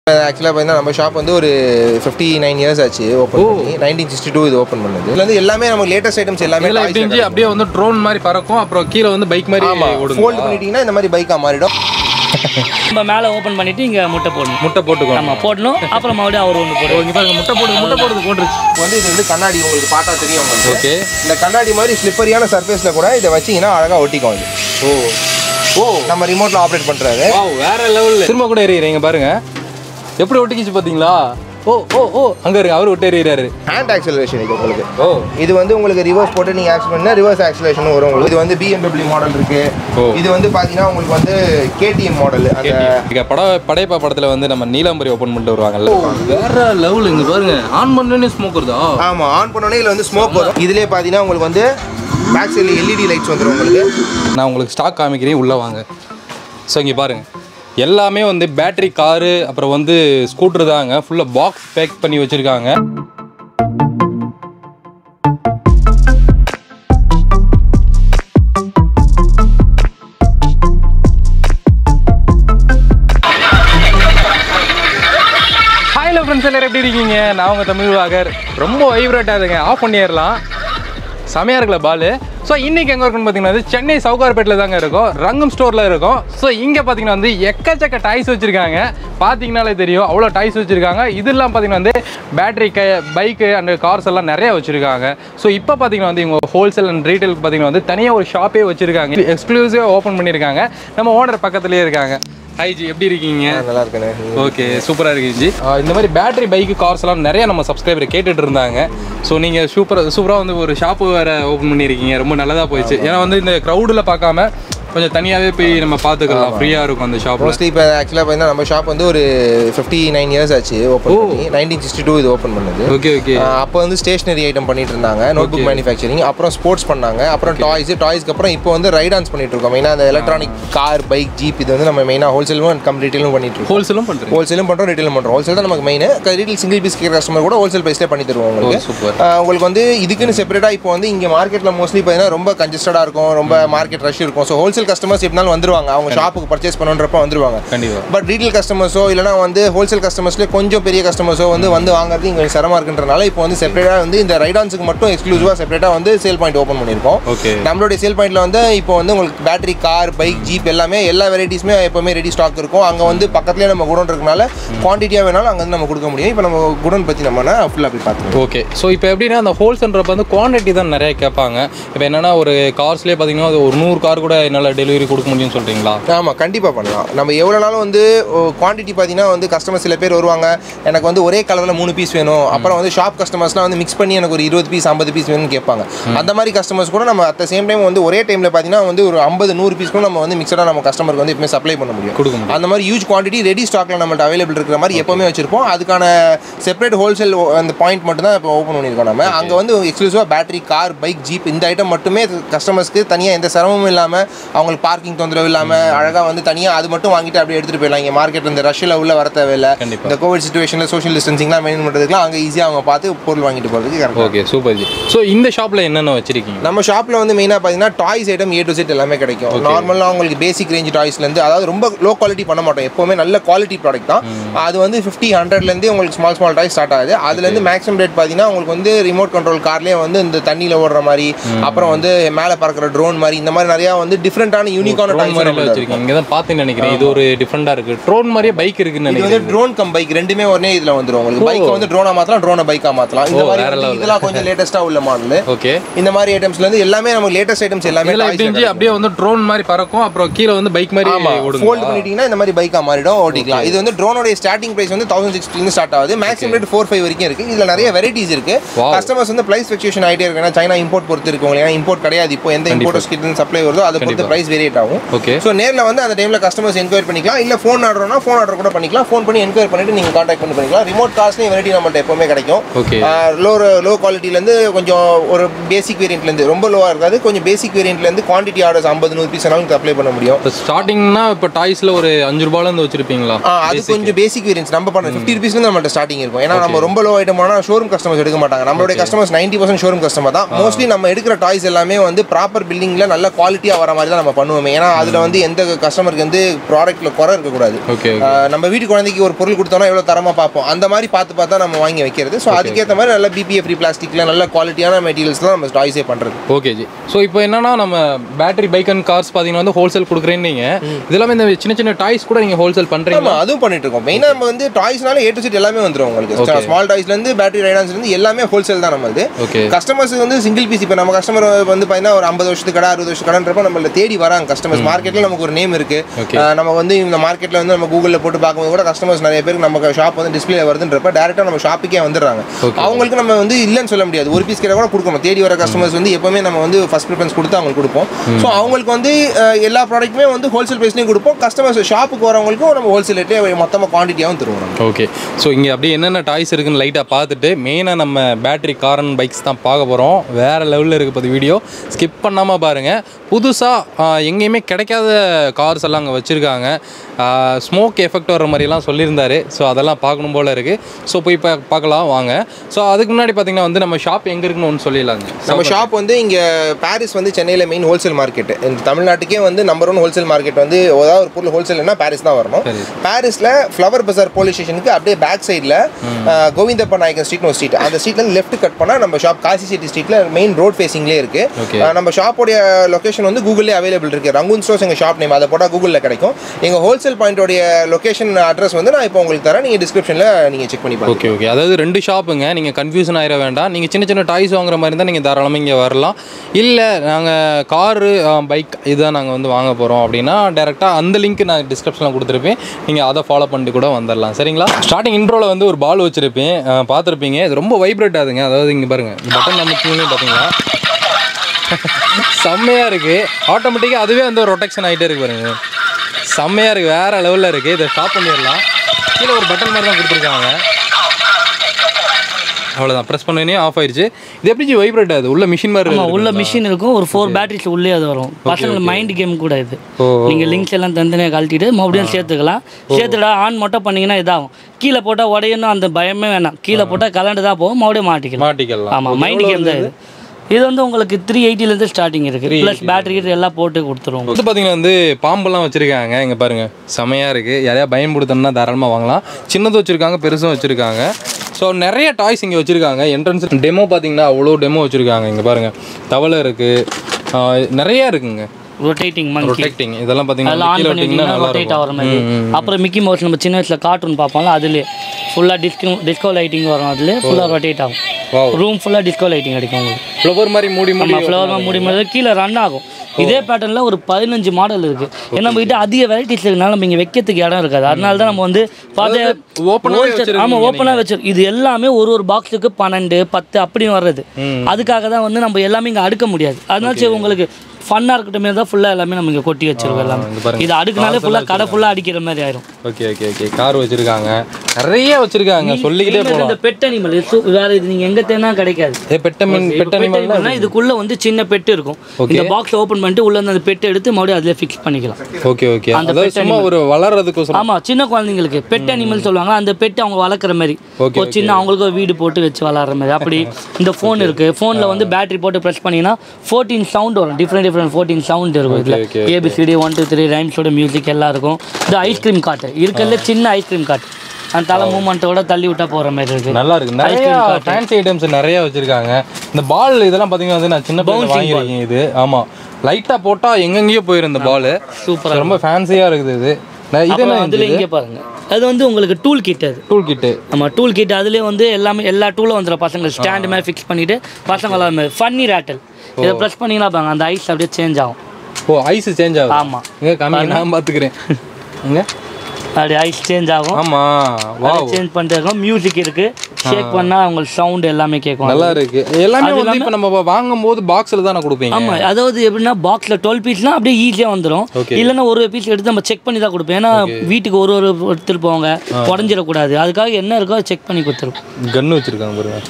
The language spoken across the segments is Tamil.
ஆக்சுவலாக பார்த்தீங்கன்னா நம்ம ஷாப் வந்து ஒரு ஃபிஃப்டி நைன் இயர்ஸ் ஆச்சு ஓப்பன் பண்ணி நைன்டீன் சிக்ஸ்டி டூ இது ஓப்பன் பண்ணது இதுல வந்து எல்லாமே நமக்கு லேட்டஸ்ட் ஐட்டம்ஸ் எல்லாமே இதெல்லாம் எப்படி இருந்துச்சு அப்படியே வந்து ட்ரோன் மாதிரி பறக்கும் அப்புறம் கீழே வந்து பைக் மாதிரி ஃபோல்ட் ஓடுங்க பண்ணிட்டீங்கன்னா இந்த மாதிரி பைக்காக மாறிடும் நம்ம மேலே ஓப்பன் பண்ணிட்டு இங்கே முட்டை போடணும் முட்டை போட்டுக்கோ நம்ம போடணும் அப்புறம் மறுபடியும் அவர் ஒன்று போடுவோம் இங்க பாருங்க முட்டை போடுது முட்டை போடுது போட்டுருச்சு இப்போ வந்து இது வந்து கண்ணாடி உங்களுக்கு பார்த்தா தெரியும் உங்களுக்கு ஓகே இந்த கண்ணாடி மாதிரி ஸ்லிப்பரியான சர்ஃபேஸில் கூட இதை வச்சீங்கன்னா அழகாக ஒட்டிக்கும் இது ஓ ஓ நம்ம ரிமோட்டில் ஆப்ரேட் பண்ணுறாரு வாவ் வேற லெவல்ல திரும்ப கூட எறிகிறீங்க பாருங்க எப்படி ஒட்டிக்கிச்சு பாத்தீங்களா ஓ ஓ ஓ அங்க இருங்க அவர் விட்டு எறிகிறாரு ஹேண்ட் ஆக்சலரேஷன் இது உங்களுக்கு ஓ இது வந்து உங்களுக்கு ரிவர்ஸ் போட்டு நீங்க ஆக்சல் பண்ணா ரிவர்ஸ் ஆக்சலேஷன் வரும் உங்களுக்கு இது வந்து பிஎம்டபிள்யூ மாடல் இருக்கு ஓ. இது வந்து பாத்தீங்கன்னா உங்களுக்கு வந்து கேடிஎம் மாடல் அந்த இங்க பட படையப்பா படத்துல வந்து நம்ம நீலாம்பரி ஓபன் பண்ணிட்டு வருவாங்கல்ல வேற லெவல் இங்க பாருங்க ஆன் பண்ணனே ஸ்மோக் வருதா ஆமா ஆன் பண்ணோடனே இதுல வந்து ஸ்மோக் வரும் இதுலயே பாத்தீங்கன்னா உங்களுக்கு வந்து பேக் சைடில் எல்இடி லைட்ஸ் வந்துடும் உங்களுக்கு நான் உங்களுக்கு ஸ்டாக் காமிக்கிறேன் உள்ளே வாங்க ஸோ இங்கே பாருங்க எல்லாமே வந்து பேட்டரி காரு அப்புறம் வந்து ஸ்கூட்ரு தாங்க ஃபுல்லாக பாக்ஸ் பேக் பண்ணி வச்சுருக்காங்க ஹாய்ல ஃப்ரெண்ட்ஸ் எல்லாரும் எப்படி இருக்கீங்க நான் உங்கள் தமிழ் வாகர் ரொம்ப வைப்ரேட் ஆகுதுங்க ஆஃப் பண்ணிடலாம் செமையாக இருக்குல்ல பாலு ஸோ இன்றைக்கி எங்கே இருக்குன்னு பார்த்தீங்கன்னா வந்து சென்னை சவுகார்பேட்டில் தாங்க இருக்கும் ரங்கம் ஸ்டோரில் இருக்கும் ஸோ இங்கே பார்த்தீங்கன்னா வந்து எக்கச்சக்க டாய்ஸ் வச்சுருக்காங்க பார்த்தீங்கனாலே தெரியும் அவ்வளோ டாய்ஸ் வச்சுருக்காங்க இதெல்லாம் பார்த்தீங்கன்னா வந்து பேட்டரி க பைக்கு அண்ட் கார்ஸ் எல்லாம் நிறைய வச்சுருக்காங்க ஸோ இப்போ பார்த்தீங்கன்னா வந்து இவங்க ஹோல்சேல் அண்ட் ரீட்டைலுக்கு பார்த்தீங்கன்னா வந்து தனியாக ஒரு ஷாப்பே வச்சுருக்காங்க எக்ஸ்க்ளூசிவாக ஓப்பன் பண்ணியிருக்காங்க நம்ம ஓனர் பக்கத்துலேயே இருக்காங்க ஹாய் ஜி எப்படி இருக்கீங்க நல்லா இருக்குண்ணே ஓகே சூப்பராக இருக்கு ஜி ஆ, இந்த மாதிரி பேட்டரி பைக்கு கார்ஸ் எல்லாம் நிறைய நம்ம சப்ஸ்கிரைபர் கேட்டுட்டு இருந்தாங்க ஸோ நீங்கள் சூப்பர் சூப்பராக வந்து ஒரு ஷாப்பு வேறு ஓப்பன் பண்ணியிருக்கீங்க ரொம்ப நல்லதாக போயிடுச்சு ஏன்னா வந்து இந்த க்ரௌடில் பார்க்காம கொஞ்சம் தனியாகவே போய் நம்ம பார்த்துக்கலாம் ஃப்ரீயாக இருக்கும் அந்த ஷாப்பில் மோஸ்ட்லி இப்போ ஆக்சுவலாக பார்த்தீங்கன்னா நம்ம ஷாப் வந்து ஒரு ஃபிஃப்டி நைன் இயர்ஸ் ஆச்சு ஓப்பன் பண்ணி நைன்டீன் சிக்ஸ்டி டூ இது ஓப்பன் பண்ணது ஓகே ஓகே அப்போ வந்து ஸ்டேஷனரி ஐட்டம் பண்ணிட்டு இருந்தாங்க நோட் புக் மேனுஃபேக்சரிங் அப்புறம் ஸ்போர்ட்ஸ் பண்ணாங்க அப்புறம் டாய்ஸ் டாய்ஸ்க்கு அப்புறம் இப்போ வந்து ரைடான்ஸ் பண்ணிட்டு இருக்கோம் மெயினாக அந்த எலக்ட்ரானிக் கார் பைக் ஜீப் இது வந்து நம்ம மெயினாக ஹோல்சேலும் கம் ரீட்டெயிலும் பண்ணிட்டு இருக்கோம் ஹோல்சேலும் பண்ணுறேன் ஹோல்சேலும் பண்ணுறோம் ரீட்டெயிலும் பண்ணுறோம் ஹோல்சேல் தான் நமக்கு மெயின் ரீட்டெயில் சிங்கிள் பீஸ் கேட்குற கஸ்டமர் கூட ஹோல்சேல் ப்ரைஸ்லேயே பண்ணி தருவோம் உங்களுக்கு சூப்பர் ஆஹ் உங்களுக்கு வந்து இதுக்குன்னு செப்பரேட்டாக இப்போ வந்து இங்கே மார்க்கெட்டில் மோஸ்ட்லி பார்த்தீங்கன்னா ரொம்ப கன்ஜஸ்டடாக இருக்கும் ரொம்ப மார்க்கெட் ரஷ் இருக்கும் ஸோ ஹோல்சேல் கஸ்டமர்ஸ் எப்படினாலும் வந்துருவாங்க அவங்க ஷாப்புக்கு பர்ச்சேஸ் பண்ணுன்றப்ப வந்துருவாங்க கண்டிப்பாக பட் ரீட்டைல் கஸ்டமர்ஸோ இல்லைனா வந்து ஹோல்சேல் கஸ்டமர்ஸ்லேயே கொஞ்சம் பெரிய கஸ்டமர்ஸோ வந்து வந்து வாங்குறது இங்கே சிரமமாக இருக்குன்றனால இப்போ வந்து செப்பரேட்டாக வந்து இந்த ரைடான்ஸுக்கு மட்டும் எக்ஸ்க்ளூசிவாக செப்பரேட்டாக வந்து சேல் பாயிண்ட் ஓப்பன் பண்ணியிருக்கோம் ஓகே நம்மளுடைய சேல் பாயிண்ட்ல வந்து இப்போ வந்து உங்களுக்கு பேட்டரி கார் பைக் ஜீப் எல்லாமே எல்லா வெரைட்டிஸுமே எப்பவுமே ரெடி ஸ்டாக் இருக்கும் அங்கே வந்து பக்கத்துலேயே நம்ம குடோன் இருக்கனால குவான்டிட்டியாக வேணாலும் அங்கே வந்து நம்ம கொடுக்க முடியும் இப்போ நம்ம குடோன் பற்றி நம்ம ஃபுல்லாக போய் பார்த்துக்கலாம் ஓகே ஸோ இப்போ எப்படின்னா அந்த ஹோல்சேல்ன்றப்ப வந்து குவான்டிட்டி தான் நிறைய கேட்பாங்க இப்போ என்னன்னா ஒரு கார்ஸ்லேயே பார்த்தீங்கன்னா அது ஒரு நூறு கார் கூட என்னால் டெலிவரி கொடுக்க முடியும்னு சொல்கிறீங்களா ஆமாம் கண்டிப்பாக பண்ணலாம் நம்ம எவ்வளோ நாளும் வந்து குவான்டிட்டி பார்த்தீங்கன்னா வந்து கஸ்டமர் சில பேர் வருவாங்க எனக்கு வந்து ஒரே கலரில் மூணு பீஸ் வேணும் அப்புறம் வந்து ஷாப் கஸ்டமர்ஸ்லாம் வந்து மிக்ஸ் பண்ணி எனக்கு ஒரு இருபது பீஸ் ஐம்பது பீஸ் வேணும்னு கேட்பாங்க அந்த மாதிரி கஸ்டமர்ஸ் கூட நம்ம அட் சேம் டைம் வந்து ஒரே டைமில் பார்த்தீங்கன்னா வந்து ஒரு ஐம்பது நூறு பீஸ் கூட நம்ம வந்து மிக்சடாக நம்ம கஸ்டமருக்கு வந்து எப்பவுமே சப்ளை பண்ண முடியும் கொடுக்க முடியும் அந்த மாதிரி ஹியூஜ் குவான்டிட்டி ரெடி ஸ்டாக்ல நம்மள்ட்ட அவைலபிள் இருக்கிற மாதிரி எப்பவுமே வச்சிருப்போம் அதுக்கான செப்பரேட் ஹோல்சேல் அந்த பாயிண்ட் மட்டும் தான் இப்போ ஓப்பன் பண்ணியிருக்கோம் நம்ம அங்கே வந்து எக்ஸ்க்ளூசிவாக பேட்டரி கார் பைக் ஜீப் இந்த ஐட்டம் மட்டுமே கஸ்டமர்ஸ்க்கு தனியாக எந்த சிரமமும் இல்லாமல் அவங்களுக்கு பார்க்கிங் தொந்தரவு இல்லாமல் அழகாக வந்து தனியாக அது மட்டும் வாங்கிட்டு அப்படியே எடுத்துகிட்டு போயிடலாம் இங்கே மார்க்கெட் இந்த ரஷ்ஷில் உள்ள வர தேவையில்லை கண்டிப்பா. இந்த கோவிட் சுச்சுவேஷனில் சோஷியல் டிஸ்டன்சிங்லாம் மெயின்டைன் பண்ணுறதுக்குலாம் அங்கே ஈஸியாக அவங்க பார்த்து பொருள் வாங்கிட்டு போகிறதுக்கு கரெக்டாக ஓகே சூப்பர் ஜி ஸோ இந்த ஷாப்பில் என்னென்ன வச்சிருக்கீங்க நம்ம ஷாப்பில் வந்து மெயினாக பார்த்தீங்கன்னா toys item A to Z எல்லாமே கிடைக்கும் நார்மலாக உங்களுக்கு பேசிக் ரேஞ்ச் டாய்ஸ்லேருந்து அதாவது ரொம்ப லோ குவாலிட்டி பண்ண மாட்டோம் எப்போவுமே நல்ல குவாலிட்டி ப்ராடக்ட் தான் அது வந்து ஃபிஃப்டி ஹண்ட்ரட்லேருந்து உங்களுக்கு ஸ்மால் ஸ்மால் டாய்ஸ் ஸ்டார்ட் ஆகுது அதுலேருந்து மேக்ஸிமம் ரேட் பார்த்தீங்கன்னா உங்களுக்கு வந்து ரிமோட் கண்ட்ரோல் கார்லேயே வந்து இந்த தண்ணியில் ஓடுற மாதிரி அப்புறம் வந்து மேலே பறக்கிற ட்ரோன் மாதிரி இந்த மாதிரி நிறையா வந்து டிஃப்ரெண்ட்டான யூனிக்கான ட்ரோன் மாதிரி டாய்ஸ் வச்சிருக்கீங்க இங்கே தான் பார்த்தேன்னு நினைக்கிறேன் இது ஒரு டிஃப்ரெண்டாக இருக்கு ட்ரோன் மாதிரியே பைக் இருக்குன்னு இது நினைக்கிறேன் வந்து ட்ரோன் கம் பைக் ரெண்டுமே ஒரே இதில் வந்துரும் உங்களுக்கு பைக்கை வந்து ட்ரோனை மாற்றலாம் ட்ரோனை பைக்காக மாற்றலாம் இந்த ஓ, மாதிரி வேற வந்து level. இதெல்லாம் கொஞ்சம் லேட்டஸ்ட்டாக உள்ள மாடல் ஓகே இந்த மாதிரி ஐட்டம்ஸ்லேருந்து எல்லாமே நமக்கு லேட்டஸ்ட் ஐட்டம்ஸ் எல்லாமே இதெல்லாம் toys எப்படி இருந்துச்சு அப்படியே வந்து ட்ரோன் மாதிரி பறக்கும் அப்புறம் கீழே வந்து பைக் மாதிரி ஃபோல்ட் ஓடுங்க பண்ணிட்டீங்கன்னா இந்த மாதிரி பைக்கா மாறிடும் ஓட்டிக்கலாம் இது வந்து ட்ரோனோட ஸ்டார்டிங் பிரைஸ் வந்து தௌசண்ட் சிக்ஸ்டின்னு ஸ்டார்ட் ஆகுது மேக்ஸிமம் ரேட் ஃபோர் ஃபைவ் வரைக்கும் இருக்கு இதுல நிறைய வெரைட்டிஸ் இருக்கு Wow. கஸ்டமர்ஸ் வந்து பிரைஸ் ஃபிக்சேஷன் ஆகிட்டே இருக்கு ஏன்னா சைனா இம்போர்ட் பொறுத்து இருக்கு உங்களுக்கு ஏன்னா இம்போர்ட் கிடையாது இப்போ எந்த இம்போர்ட்டர்ஸ் கிட்ட சப்ளை வருதோ அதை பொறுத்து பிரைஸ் வேரியேட் ஆகும் ஓகே ஸோ நேரில் வந்து அந்த டைமில் கஸ்டமர்ஸ் என்கொயர் பண்ணிக்கலாம் இல்லை ஃபோன் ஆர்டர்னா ஃபோன் ஆர்டர் கூட பண்ணிக்கலாம் ஃபோன் பண்ணி என்கொயர் பண்ணிட்டு நீங்கள் காண்டாக்ட் பண்ணி பண்ணிக்கலாம் ரிமோட் காஸ்ட்லேயும் வெரைட்டி நம்மள்ட்ட எப்பவுமே கிடைக்கும் ஓகே லோ லோ குவாலிட்டிலேருந்து கொஞ்சம் ஒரு பேசிக் வேரியண்ட்லேருந்து ரொம்ப லோவாக இருக்காது கொஞ்சம் பேசிக் வேரியண்ட்லேருந்து குவான்டிட்டி ஆர்டர்ஸ் ஐம்பது நூறு பீஸ் வேணாலும் அப்ளை பண்ண முடியும் இப்போ ஸ்டார்டிங்னா இப்போ டாய்ஸில் ஒரு அஞ்சு ரூபாயிலேருந்து வச்சிருப்பீங்களா ஆ, அது கொஞ்சம் பேசிக் வேரியன்ஸ் நம்ம பண்ண ஃபிஃப்டி ருபீஸ்ல நம்மள்ட்ட ஸ்டார்டிங் இருக்கும் ஏன்னா நம்ம ரொம்ப லோ ஐட்டம் ஆனால் ஷோரூம் கஸ்டமர்ஸ் எடுக்க மாட்டாங்க நம்மளுடைய customers ninety percent showroom customer தான் மோஸ்ட்லி நம்ம எடுக்கிற டாய்ஸ் எல்லாமே வந்து ப்ராப்பர் பில்டிங்ல நல்ல குவாலிட்டியாக வர மாதிரி தான் நம்ம நம்ம பண்ணுவோமே ஏன்னா அதில் வந்து எந்த கஸ்டமருக்கு வந்து ப்ராடக்ட்டில் குறை இருக்கக்கூடாது ஓகே ஆஹ் நம்ம வீட்டு குழந்தைக்கு ஒரு பொருள் கொடுத்தோம்னா எவ்வளோ தரமாக பார்ப்போம் அந்த மாதிரி பார்த்து பார்த்தா நம்ம வாங்கி வைக்கிறது ஸோ அதுக்கேற்ற மாதிரி நல்ல பிபிஏ ஃப்ரீ பிளாஸ்டிக்கில் நல்ல குவாலிட்டியான மெட்டீரியல்ஸ் தான் நம்ம டாய்ஸே பண்ணுறது ஓகே ஜி ஸோ இப்போ என்னன்னா நம்ம பேட்டரி பைக் அண்ட் கார்ஸ் பார்த்தீங்கன்னா வந்து ஹோல்சேல் கொடுக்குறேன்னீங்க இது எல்லாமே இந்த சின்ன சின்ன டாய்ஸ் கூட நீங்கள் ஹோல்சேல் பண்ணுறீங்க ஆமா அதுவும் பண்ணிட்டு இருக்கோம் மெயினாக நம்ம வந்து டாய்ஸ்னால ஏ டு செட் எல்லாமே வந்துடும் உங்களுக்கு ஸ்மால் டாய்ஸ்லேருந்து பேட்டரி ரைடான்ஸ்லேருந்து எல்லாமே ஹோல்சேல் தான் நம்மளுது ஓகே கஸ்டமர்ஸ் வந்து சிங்கிள் பீஸ் இப்போ நம்ம கஸ்டமர் வந்து பார்த்தீங்கன்னா ஒரு ஐம்பது வருஷத்துக்கு கடை அறுபது வருஷம் கடைன்றப்ப நம்மள தேடி வராங்க கஸ்டமர்ஸ் மார்க்கெட்டில் நமக்கு ஒரு நேம் இருக்கு Okay. ஆஹ் நம்ம வந்து இந்த மார்க்கெட்டில் வந்து நம்ம கூகுளில் போட்டு பார்க்கும்போது கூட கஸ்டமர்ஸ் நிறைய பேருக்கு நம்ம ஷாப் வந்து டிஸ்பிளே வருதுன்றப்ப டேரெக்டாக நம்ம ஷாப்புக்கே வந்துடுறாங்க Okay. அவங்களுக்கு நம்ம வந்து இல்லைன்னு சொல்ல முடியாது ஒரு பீஸ் கிட்ட கூட கொடுக்கணும் தேடி வர கஸ்டமர்ஸ் வந்து எப்பவுமே நம்ம வந்து ஃபர்ஸ்ட் ப்ரிஃபரன்ஸ் கொடுத்து அவங்களுக்கு கொடுப்போம் ஸோ அவங்களுக்கு வந்து ஆஹ் எல்லா ப்ராடக்ட்டுமே வந்து ஹோல்சேல் ப்ரைஸ்லையும் கொடுப்போம் கஸ்டமர்ஸ் ஷாப்புக்கு வரவங்களுக்கும் நம்ம ஹோல்சேல் ரேட்லேயே மொத்தமாக குவான்டிட்டியாகவும் தருவோம் நம்ம. ஓகே ஸோ இங்கே அப்படியே என்னென்ன டாய்ஸ் இருக்குன்னு லைட்டாக பார்த்துட்டு மெயினாக நம்ம பேட்டரி கார் அண்ட் பைக்ஸ் தான் பார்க்க போகிறோம் வேறு லெவலில் இருக்க போது வீடியோ ஸ்கிப் பண்ணாமல் பாருங்கள் புதுசாக எங்கேயுமே கிடைக்காத கார்ஸ் எல்லாம் அங்கே வச்சுருக்காங்க ஸ்மோக் எஃபெக்ட் வர மாதிரிலாம் சொல்லியிருந்தாரு ஸோ அதெல்லாம் பார்க்கணும் போல் இருக்குது ஸோ போய் பா பார்க்கலாம் வாங்க ஸோ அதுக்கு முன்னாடி பார்த்தீங்கன்னா வந்து நம்ம ஷாப் எங்கே இருக்குன்னு ஒன்று சொல்லிடலாங்க நம்ம ஷாப் வந்து இங்கே பாரிஸ் வந்து சென்னையில் மெயின் ஹோல்சேல் மார்க்கெட் இந்த தமிழ்நாட்டுக்கே வந்து நம்பர் ஒன் ஹோல்சேல் மார்க்கெட் வந்து ஏதாவது ஒரு பொருள் ஹோல்சேல்னா பாரிஸ் தான் வரணும் சரி. பாரிஸில் ஃப்ளவர் பசார் போலீஸ் ஸ்டேஷனுக்கு அப்படியே பேக் சைடில் கோவிந்தப்ப நாயக்கன் ஸ்ட்ரீட் ஒரு ஸ்ட்ரீட் அந்த ஸ்ட்ரீட்லேருந்து லெஃப்ட் கட் பண்ணால் நம்ம ஷாப் காசி சிட்டி ஸ்ட்ரீட்டில் மெயின் ரோட் ஃபேஸிங்லேயே Okay. இருக்குது நம்ம ஷாப்போடைய லொகேஷன் வந்து கூகுளே அவைலபிள் இருக்குது ரங்கூன் ஸ்டோர்ஸ் எங்கள் ஷாப் நேம் அதை போட்டால் கூகுளில் கிடைக்கும் எங்கள் ஹோல்சேல் பாயிண்டோடைய லொகேஷன் அட்ரஸ் வந்து நான் இப்போ உங்களுக்கு தரேன் நீங்கள் டிஸ்கிரிப்ஷனில் நீங்கள் செக் பண்ணி பாருங்க ஓகே ஓகே அதாவது ரெண்டு ஷாப்புங்க நீங்கள் கன்ஃபியூஷன் ஆயிட வேண்டாம் நீங்கள் சின்ன சின்ன டாய்ஸ் வாங்குற மாதிரி இருந்தால் நீங்கள் தாராளமாக இங்கே வரலாம் இல்லை நாங்கள் காரு பைக் இதுதான் நாங்கள் வந்து வாங்க போகிறோம் அப்படின்னா டேரெக்டாக அந்த லிங்க் நான் டிஸ்கிரிப்ஷனில் கொடுத்துருப்பேன் நீங்கள் அதை ஃபாலோ பண்ணிட்டு கூட வந்துடலாம் சரிங்களா ஸ்டார்டிங் இன்ட்ரோவில் வந்து ஒரு பால் வச்சுருப்பேன் அஹ், பார்த்துருப்பீங்க இது ரொம்ப வைப்ரேட் ஆகுதுங்க அதாவது இங்கே பாருங்கள் பட்டன் அமைச்சிங்கன்னு பார்த்தீங்களா செம்மையாக இருக்குது ஆட்டோமேட்டிக்காக அதுவே வந்து ஒரு ரொட்டேஷன் ஆகிட்டே இருக்கு பாருங்க செம்மையாக இருக்குது வேறு லெவலில் இருக்குது இதை ஸ்டாப் பண்ணிடலாம் கீழே ஒரு பட்டன் மாதிரி தான் கொடுத்துருக்காங்க அவ்வளோதான் ப்ரெஸ் பண்ணனே ஆஃப் ஆயிடுச்சு இது எப்படி வைப்ரேட் ஆகுது உள்ள மிஷின் மாதிரி ஆமா இருக்கு. உள்ள மிஷின் இருக்கும் ஒரு ஃபோர் பேட்டரிஸ் உள்ளே அது வரும் பசங்க மைண்ட் கேம் கூட இது ஓ நீங்க லிங்க்ஸ் எல்லாம் தனித்தனியாக கழட்டிட்டு மறுபடியும் சேர்த்துக்கலாம் சேர்த்துடா ஆன் மட்டும் பண்ணீங்கன்னா இதாகும் கீழே போட்டால் உடையணும் அந்த பயமே வேணாம் கீழே போட்டால் கலண்டு தான் போகும் மறுபடியும் மாட்டிக்கலாம் மாட்டிக்கலாம் ஆமா மைண்ட் கேம் தான் இது இது வந்து உங்களுக்கு த்ரீ எயிட்டிலேருந்து ஸ்டார்டிங் இருக்கு ப்ளஸ் பேட்டரி எல்லாம் போட்டு கொடுத்துருவோம் வந்து பார்த்தீங்கன்னா வந்து பாம்பெல்லாம் வச்சுருக்காங்க இங்கே பாருங்க செமையாக இருக்குது யாரையா பயன்படுத்தணும்னா தாராளமாக வாங்கலாம் சின்னது வச்சுருக்காங்க பெருசும் வச்சுருக்காங்க ஸோ நிறைய டாய்ஸ் இங்கே வச்சுருக்காங்க என்ட்ரன்ஸ் டெமோ பார்த்தீங்கன்னா அவ்வளோ டெமோ வச்சுருக்காங்க இங்கே பாருங்கள் தவளை இருக்குது நிறைய இருக்குங்க ரொட்டேட்டிங் மங்கி ரொட்டேக்டிங் இதெல்லாம் பார்த்தீங்கன்னா அதெல்லாம் ஆன் கீழே விட்டிங்கன்னா பண்ணிட்டீங்கன்னா நல்லா ரொட்டேட் ஆகிற இருக்கும் மாதிரி அப்புறம் மிக்கி மவுஸ் நம்ம சின்ன வயசில் கார்ட்டூன் பார்ப்போம்ல அதுலேயே ஃபுல்லாக டிஸ்கோ டிஸ்கோ லைட்டிங் வரும் அதுலேயே ஃபுல்லாக ரொட்டேட் ஆகும் Wow. ரூம் ஃபுல்லாக டிஸ்கோ லைட்டிங் அடிக்கும் உங்களுக்கு ஃப்ளவர் மாதிரி மூடி மூடி நம்ம ஃப்ளவர் மூடி மாதிரி கீழே ரன் ஆகும் இதே பேட்டர்னில் ஒரு பதினஞ்சு மாடல் இருக்கு ஏன்னா நம்ம கிட்ட அதிக வெரைட்டிஸ் இருக்கனால நம்ம இங்கே வைக்கிறதுக்கு இடம் இருக்காது அதனால தான் நம்ம வந்து பார்த்து open ஆவே wholesale- வச்சிருக்கீங்க ஆமா ஓப்பனாக வச்சிரு இது எல்லாமே ஒரு ஒரு பாக்ஸுக்கு பன்னெண்டு பத்து அப்படி வர்றது அதுக்காக தான் வந்து நம்ம எல்லாமே இங்கே அடுக்க முடியாது அதனால சரி உங்களுக்கு ஃபன்னாக இருக்கட்டுமே தான் ஃபுல்லாக எல்லாமே நம்ம இங்கே கொட்டி வச்சிருக்கோம் எல்லாமே இங்க பாருங்க. இது அடுக்குனாலே ஃபுல்லாக கடை ஃபுல்லாக அடிக்கிற மாதிரி ஆயிரும் ஓகே ஓகே ஓகே கார் வச்சுருக்காங்க நிறைய வச்சுருக்காங்க சொல்லிக்கிட்டே இது போகலாம் இந்த பெட் அனிமல் வேற இது நீங்க எங்க தேனா கிடைக்காது ஏ பெட்ட மீன் இப்ப பெட்ட pet அனிமல் animalனா இதுக்குள்ள வந்து சின்ன பெட் இருக்கும் இந்த பாக்ஸ் ஓபன் பண்ணிட்டு உள்ள இருந்து அந்த பெட் எடுத்து மறுபடியும் அதுல ஃபிக்ஸ் பண்ணிக்கலாம் ஓகே ஓகே அந்த அதாவது pet சும்மா ஒரு வளர்றதுக்கோசரம் ஆமா சின்ன குழந்தைங்களுக்கு பெட் அனிமல் சொல்லுவாங்க அந்த பெட் அவங்க வளர்க்குற மாதிரி Okay, ஒரு சின்ன அவங்களுக்கு ஒரு வீடு போட்டு வச்சு வளர்ற மாதிரி அப்படி இந்த ஃபோன் இருக்கு ஃபோன்ல வந்து பேட்டரி போட்டு ப்ரெஸ் பண்ணீங்கன்னா ஃபோர்டீன் சவுண்ட் வரும் டிஃப்ரெண்ட் டிஃப்ரெண்ட் ஃபோர்டீன் சவுண்ட் இருக்கும் இதுல okay, A B C D one two three ரைம்ஸோட மியூசிக் எல்லாம் இருக்கும் இது ஐஸ்கிரீம் காட்டு இருக்கிறதுல சின்ன ஐஸ்கிரீம் காட்டு அந்த தலை மூமெண்ட்டோட தள்ளி விட்டா போற மாதிரி இருக்கு நல்லா இருக்கு நிறைய ஃபேன்சி ஐட்டம்ஸ் நிறைய வச்சிருக்காங்க இந்த பால் இதெல்லாம் பாத்தீங்கன்னா வந்து நான் சின்ன பவுன் வாங்கியிருக்கேன் இது ஆமா லைட்டா போட்டா எங்கெங்கேயோ போயிரும் இந்த பால் சூப்பரா ரொம்ப ஃபேன்சியா இருக்குது இது நான் இது என்ன அப்புறம் அதுல இங்கே பாருங்க அது வந்து உங்களுக்கு டூல் கிட் அது டூல் கிட்டு நம்ம டூல் கிட் அதுலேயே வந்து எல்லாமே எல்லா டூலும் வந்துடும் பசங்க ஸ்டாண்ட் மாதிரி ஃபிக்ஸ் பண்ணிட்டு பசங்க எல்லாமே ஃபன்னி ரேட்டல் இதை ப்ரெஸ் பண்ணிங்கன்னா பாருங்க அந்த ஐஸ் அப்படியே சேஞ்ச் ஆகும் ஓ ஐஸ் சேஞ்ச் ஆகுது ஆமா இங்க கம்மி நான் பாத்துக்கிறேன் இங்க அப்படியே ஐஸ் சேஞ்ச் ஆகும் ஆமா வாவ் சேஞ்ச் பண்ணிட்டு இருக்கும் மியூசிக் இருக்கு ஷேக் பண்ணா உங்களுக்கு சவுண்ட் எல்லாமே கேட்கும் நல்லா இருக்கு எல்லாமே வந்து இப்போ நம்ம வாங்கும்போது பாக்ஸ்ல தானே கொடுப்பீங்க ஆமா அதாவது எப்படின்னா பாக்ஸ்ல டுவெல் பீஸ்லாம் அப்படியே ஈஸியா வந்துடும் Okay. இல்லைன்னா ஒரு பீஸ் எடுத்து நம்ம செக் பண்ணி தான் கொடுப்போம் ஏன்னா வீட்டுக்கு ஒரு ஒரு எடுத்துட்டு போவாங்க உடஞ்சிடக்கூடாது அதுக்காக என்ன இருக்கோ செக் பண்ணி கொடுத்துருவோம் கன்னு வச்சிருக்காங்க பாருங்க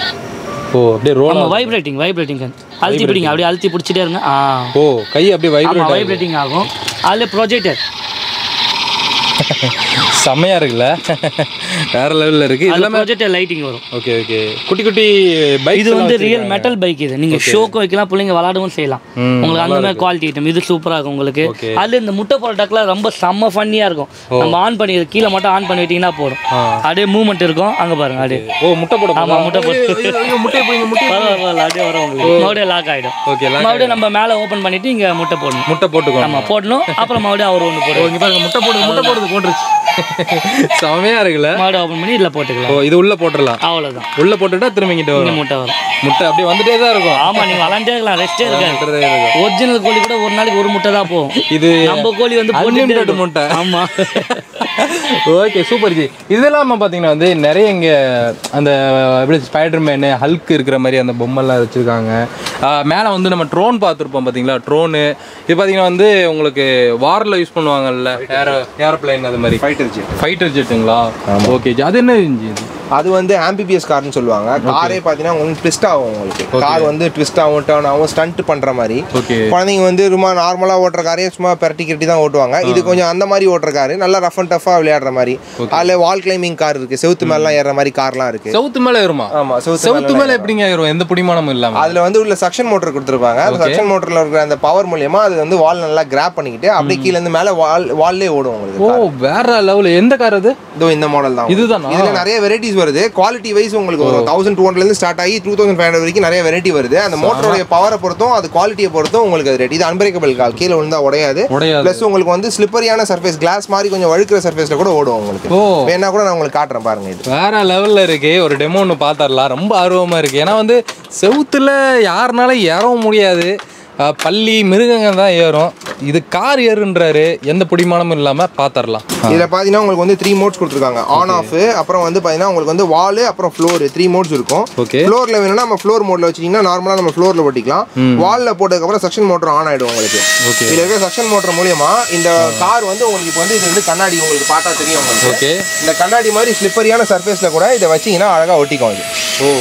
ஓ அப்படியே ரோல் ஆமா வைப்ரேட்டிங் வைப்ரேட்டிங் அழுத்தி பிடிங்க அப்படியே அழுத்தி பிடிச்சிட்டே இருங்க ஆ ஓ கை அப்படியே ஆமா வைப்ரேட் வைப்ரேட்டிங் ஆகும் அதில் ப்ரொஜெக்டர் செம்மையா இருக்குல்ல வேற லெவலில் இருக்கு அதில் இதெல்லாம் ப்ரொஜெக்டர் லைட்டிங் வரும் ஓகே ஓகே குட்டி குட்டி பைக் இது வந்து ரியல் மெட்டல் பைக் இது நீங்க ஷோக்கு வைக்கலாம் பிள்ளைங்க விளாடவும் செய்யலாம் ம், உங்களுக்கு அந்த மாதிரி குவாலிட்டி ஐட்டம் இது சூப்பரா இருக்கும் உங்களுக்கு Okay. அதுல இந்த முட்டை போராட்டக்குலாம் ரொம்ப செம்ம ஃபன்னியா இருக்கும் நம்ம ஆன் பண்ணி கீழே மட்டும் ஆன் பண்ணி விட்டீங்கன்னா போதும் அப்படியே மூவ்மெண்ட் இருக்கும் அங்க பாருங்க அப்படியே ஓ முட்டை போட ஆமா, முட்டை போடு. முட்டை போய் முட்டை பரவாயில்ல, பரவாயில்ல, அப்படியே வரும் உங்களுக்கு மறுபடியும் லாக் ஆயிடும் ஓகே எல்லாம் மறுபடியும் நம்ம மேல ஓபன் பண்ணிட்டு இங்க முட்டை போடணும் முட்டை போட்டுக்கோ நம்ம போடணும் அப்புறம் மறுபடியும் அவர் ஒன்று ஓ போடுவோம் இங்க பாருங்க முட்டை போடுது முட்டை போடுது போட்டுருச்சு செமையா இருக்குல்ல மறுபடியும் ஓபன் பண்ணி இதுல போட்டுக்கலாம் ஓ இது உள்ள போட்டுடலாம் அவ்வளவுதான் உள்ள போட்டுட்டா திரும்பிக்கிட்டு இங்க வரும் முட்டை வரும் முட்டை அப்படியே வந்துட்டே தான் இருக்கும் ஆமா நீங்க விளாண்டே இருக்கலாம் ரெஸ்டே இருக்காது வந்துட்டே இருக்கும். ஒரிஜினல் கோழி கூட ஒரு நாளைக்கு ஒரு முட்டை தான் போகும் இது நம்ம கோழி வந்து போட்டுட்டே அன்லிமிட்டட் இருக்கும். முட்டை ஆமா ஓகே சூப்பர் ஜி இது இல்லாமல் பார்த்தீங்கன்னா வந்து நிறைய இங்கே அந்த எப்படி ஸ்பைடர் மேனு ஹல்க் இருக்கிற மாதிரி அந்த பொம்மைலாம் வச்சுருக்காங்க மேலே வந்து நம்ம ட்ரோன் பார்த்துருப்போம் பார்த்தீங்களா ட்ரோனு இது பார்த்தீங்கன்னா வந்து உங்களுக்கு வாரில் யூஸ் பண்ணுவாங்கல்ல ஏரோ ஏரோப்ளைன் அது மாதிரி ஃபைட்டர் ஜெட் ஃபைட்டர் ஜெட்டுங்களா ஓகே ஜி அது என்ன ஜி இது அது வந்து ஆம்பிபிஎஸ் கார்னு சொல்லுவாங்க காரே பார்த்தீங்கன்னா உங்களுக்கு ட்விஸ்ட் ஆகும் உங்களுக்கு கார் வந்து ட்விஸ்ட் ஆகும் டேர்ன் ஆகும் ஸ்டண்ட் பண்ணுற மாதிரி ஓகே குழந்தைங்க வந்து ரொம்ப நார்மலாக ஓட்டுற காரே சும்மா பெரட்டி கிரட்டி தான் ஓட்டுவாங்க இது கொஞ்சம் அந்த மாதிரி ஓட்டுற காரு நல்லா ரஃப் அண்ட் டஃபாக விளையாடுற மாதிரி அதில் வால் கிளைம்பிங் கார் இருக்கு செவுத்து மேலாம் ஏறுற மாதிரி கார்லாம் இருக்கு செவுத்து மேலே ஏறுமா ஆமா செவுத்து செவுத்து மேலே எப்படிங்க ஏறும் எந்த பிடிமானமும் இல்லாமல் அதுல வந்து உள்ள சக்ஷன் மோட்டர் கொடுத்துருப்பாங்க அந்த சக்ஷன் மோட்டர்ல இருக்கிற அந்த பவர் மூலியமா அது வந்து வால் நல்லா கிராப் பண்ணிக்கிட்டு அப்படியே கீழ இருந்து மேல வால் வால்லே ஓடும் உங்களுக்கு ஓ வேற லெவல் எந்த கார் அது இதோ இந்த மாடல் தான் இதுதானா? இதுல நிறைய வெரைட்டிஸ் வருது குவாலிட்டி வைஸ் உங்களுக்கு ஒரு தௌசண்ட் டூ இருந்து ஸ்டார்ட் ஆகி டூ தௌசண்ட் ஃபைவ் ஹண்ட்ரட் வரைக்கும் நிறைய வெரைட்டி வருது அந்த மோட்டரோட பவரை பொறுத்தும் அது குவாலிட்டியை பொறுத்தும் உங்களுக்கு அது ரேட் இது அன்பிரேக்கபிள் கால் கீழே விழுந்தா உடையாது உடையாது ப்ளஸ் உங்களுக்கு வந்து ஸ்லிப்பரியான சர்ஃபேஸ் கிளாஸ் மாதிரி கொஞ்சம் வழுக்கிற சர்ஃபேஸ்ல கூட ஓடும் உங்களுக்கு ஓ வேணா கூட நான் உங்களுக்கு காட்டுறேன் பாருங்க இது வேற லெவல்ல இருக்கு ஒரு டெமோ ஒன்று பார்த்தரலாம் ரொம்ப ஆர்வமா இருக்கு ஏன்னா வந்து செவுத்துல யாருனாலும் ஏறவும் முடியாது அஹ் பள்ளி மிருகங்க தான் ஏறும் இது கார் ஏறுன்றாரு எந்த பிடிமானமும் இல்லாம பார்த்தரலாம் இதுல பாத்தீங்கன்னா உங்களுக்கு வந்து த்ரீ மோட்ஸ் கொடுத்துருக்காங்க ஆன் ஆஃப் அப்புறம் வந்து பாத்தீங்கன்னா உங்களுக்கு வந்து வால் அப்புறம் ஃப்ளோர் த்ரீ மோட்ஸ் இருக்கும் ஓகே ஃப்ளோர்ல வேணும்னா நம்ம ஃப்ளோர் மோட்ல வச்சிட்டீங்கன்னா நார்மலா நம்ம ஃப்ளோர்ல ஓட்டிக்கலாம் வால்ல போட்டதுக்கு அப்புறம் செக்ஷன் மோட்டர் ஆன் ஆயிடும் உங்களுக்கு Okay. இதுல இருக்க செக்ஷன் மோட்டர் மூலியமா இந்த கார் வந்து உங்களுக்கு இப்போ வந்து இது வந்து கண்ணாடி உங்களுக்கு பார்த்தா தெரியும் உங்களுக்கு ஓகே இந்த கண்ணாடி மாதிரி ஸ்லிப்பரியான சர்ஃபேஸ்ல கூட இதை வச்சீங்கன்னா அழகா ஒட்டிக்கும் இது ஓ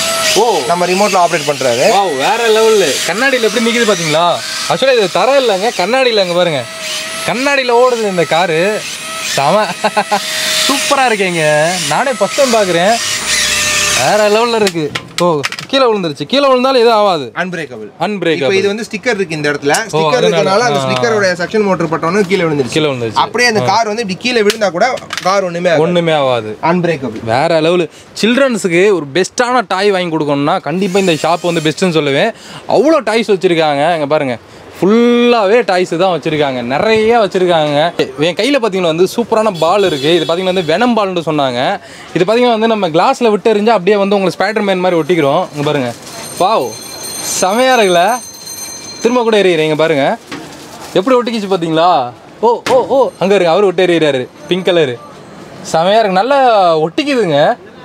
ஓ நம்ம ரிமோட்ல ஆப்ரேட் பண்றாரு வாவ் வேற லெவல்ல கண்ணாடியில் எப்படி நிக்குது பாத்தீங்களா ஆக்சுவலாக இது தர இல்லைங்க கண்ணாடியில் அங்கே பாருங்க கண்ணாடியில் ஓடுது இந்த காரு செம சூப்பராக இருக்கேங்க நானே ஃபஸ்ட் டைம் பார்க்குறேன் வேற லெவலில் இருக்கு ஓ கீழே விழுந்துருச்சு கீழே விழுந்தாலும் எதுவும் ஆகாது அன்பிரேக்கபிள் அன்பிரேக் இப்போ இது வந்து ஸ்டிக்கர் இருக்கு இந்த இடத்துல ஸ்டிக்கர் அதனால. இருக்கனால அந்த ஸ்டிக்கரோட செக்ஷன் மோட்டர் பட்டோன்னு கீழே விழுந்துருச்சு கீழே விழுந்துருச்சு அப்படியே அந்த கார் வந்து இப்படி கீழே விழுந்தா கூட கார் ஒண்ணுமே ஒன்றுமே ஆகாது அன்பிரேக்கபிள் வேற லெவலு சில்ட்ரன்ஸுக்கு ஒரு பெஸ்ட்டான டாய் வாங்கி கொடுக்கணும்னா கண்டிப்பாக இந்த ஷாப் வந்து பெஸ்ட்டுன்னு சொல்லுவேன் அவ்வளோ டாய்ஸ் வச்சுருக்காங்க இங்கே பாருங்க ஃபுல்லாகவே டாய்ஸ் தான் வச்சுருக்காங்க நிறைய வச்சுருக்காங்க என் கையில் பார்த்தீங்கன்னா வந்து சூப்பரான பால் இருக்குது இது பார்த்தீங்கன்னா வந்து வெனம் பால்னு சொன்னாங்க இது பார்த்தீங்கன்னா வந்து நம்ம கிளாஸில் விட்டு எறிஞ்சா அப்படியே வந்து உங்களுக்கு ஸ்பைடர் மேன் மாதிரி ஒட்டிக்கிறோம் இங்கே பாருங்க வாவ் செமையாக இருக்குல்ல திரும்ப கூட எறிகிறீங்க பாருங்க எப்படி ஒட்டிக்கிச்சு பார்த்தீங்களா ஓ ஓ ஓ அங்கே இருங்க அவர் விட்டு எறிகிறாரு பிங்க் கலரு செமையாக இருக்கு நல்லா ஒட்டிக்குதுங்க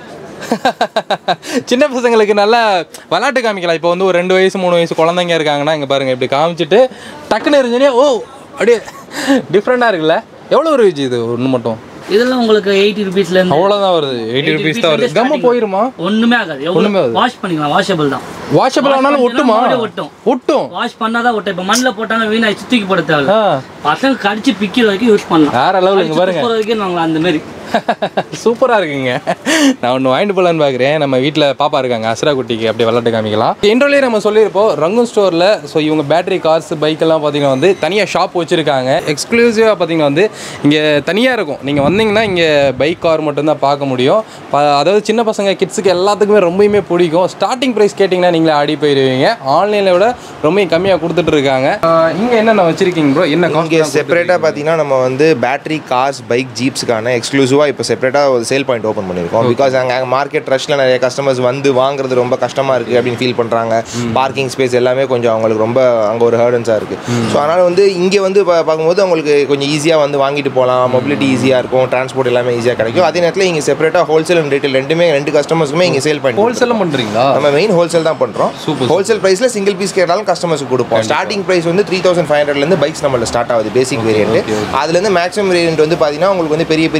சின்ன பசங்களுக்கு நல்லா விளாட்டு காமிக்கலாம் இப்போ வந்து ஒரு ரெண்டு வயசு மூணு வயசு குழந்தைங்க இருக்காங்கன்னா இங்கே பாருங்கள் இப்படி காமிச்சிட்டு டக்குன்னு இருந்துனே ஓ அப்படியே டிஃப்ரெண்ட்டாக இருக்குல்ல எவ்வளோ ஒரு இது ஒன்று மட்டும் இதெல்லாம் உங்களுக்கு எயிட்டி ருபீஸ்ல இருந்து அவ்வளோதான் வருது எயிட்டி ருபீஸ் தான் வருது கம்மு போயிருமா ஒண்ணுமே ஆகாது ஒண்ணுமே எவ்வளவு ஆகாது. வாஷ் பண்ணிக்கலாம் வாஷபிள் தான் வாஷபிள் ஆனாலும் ஒட்டுமா மறுபடியும் ஒட்டும். ஒட்டும் வாஷ் பண்ணாதான் ஒட்டும் இப்போ மண்ணில் போட்டாங்க வீணாச்சு தூக்கி போட தேவை ஆ பசங்க கடிச்சு பிக்கிற வரைக்கும் யூஸ் பண்ணலாம் வேற லெவல் இங்கே கடிச்சு பாருங்க துப்புற வரைக்கும் நாங்கள் அந்த மாதிரி சூப்பராக இருக்குங்க நான் ஒன்று வாங்கிட்டு போகலான்னு பார்க்குறேன் நம்ம வீட்டில் பாப்பா இருக்காங்க அஸ்ரா குட்டிக்கு அப்படியே விளாட்டு காமிக்கலாம் இன்ட்ரோலேயே நம்ம சொல்லியிருப்போம் ரங்கு ஸ்டோரில் ஸோ இவங்க பேட்டரி கார்ஸ் பைக்கெல்லாம் பார்த்தீங்கன்னா வந்து தனியாக ஷாப் வச்சுருக்காங்க எக்ஸ்க்ளூசிவாக பார்த்தீங்கன்னா வந்து இங்கே தனியாக இருக்கும் நீங்கள் வந்தீங்கன்னா இங்கே பைக் கார் மட்டும்தான் பார்க்க முடியும் ப- அதாவது சின்ன பசங்க கிட்ஸுக்கு எல்லாத்துக்குமே ரொம்பவுமே பிடிக்கும் ஸ்டார்டிங் ப்ரைஸ் கேட்டிங்கன்னா நீங்களே ஆடி போயிடுவீங்க ஆன்லைனில் விட ரொம்ப கம்மியாக கொடுத்துட்டு இருக்காங்க இங்கே என்னென்ன வச்சுருக்கீங்க ப்ரோ என்ன இங்கே செப்பரேட்டாக பார்த்தீங்கன்னா நம்ம வந்து பேட்டரி கார்ஸ் பைக் ஜீப்ஸ்க்கான எக்ஸ்க்ளூசிவாக இப்போ செப்பரேட்டாக ஒரு சேல் பாயிண்ட் ஓப்பன் பண்ணியிருக்கோம் பிகாஸ் அங்கே மார்க்கெட் ரஷ்ல நிறைய கஸ்டமர்ஸ் வந்து வாங்குறது ரொம்ப கஷ்டமாக இருக்குது அப்படின்னு ஃபீல் பண்ணுறாங்க பார்க்கிங் ஸ்பேஸ் எல்லாமே கொஞ்சம் அவங்களுக்கு ரொம்ப அங்கே ஒரு ஹேர்டன்ஸாக இருக்குது ஸோ அதனால் வந்து இங்கே வந்து பா- பார்க்கும்போது அவங்களுக்கு கொஞ்சம் ஈஸியாக வந்து வாங்கிட்டு போகலாம் மொபிலிட்டி ஈஸியாக இருக்கும் டிரான்ஸ்போர்ட் எல்லாமே ஈஸியாக கிடைக்கும் அதே நேரத்தில் இங்கே செப்பரேட்டாக ஹோல்சேல் அண்ட் ரீட்டைல் ரெண்டுமே ரெண்டு கஸ்டமர்ஸுமே இங்கே சேல் பண்ணி ஹோல்சேலும் பண்ணுறீங்களா நம்ம மெயின் ஹோல்சேல் தான் பண்ணுறோம் Super, ஹோல்சேல் ப்ரைஸில் சிங்கிள் பீஸ் கேட்டாலும் கஸ்டமர்ஸ்க்கு கொடுப்போம் ஸ்டார்டிங் ப்ரைஸ் வந்து த்ரீ தௌசண்ட் ஃபைவ் ஹண்ட்ரட்லேருந்து பைக்ஸ் நம்மள ஸ்டார்ட் ஆகுது பேசிக் வேரியன்ட் அதுலேருந்து மேக்ஸிமம் வேரியன்ட் வந்து பார்த்தீங்கன்னா உங்களுக்கு வந்து பெரிய பெரிய ஜீப்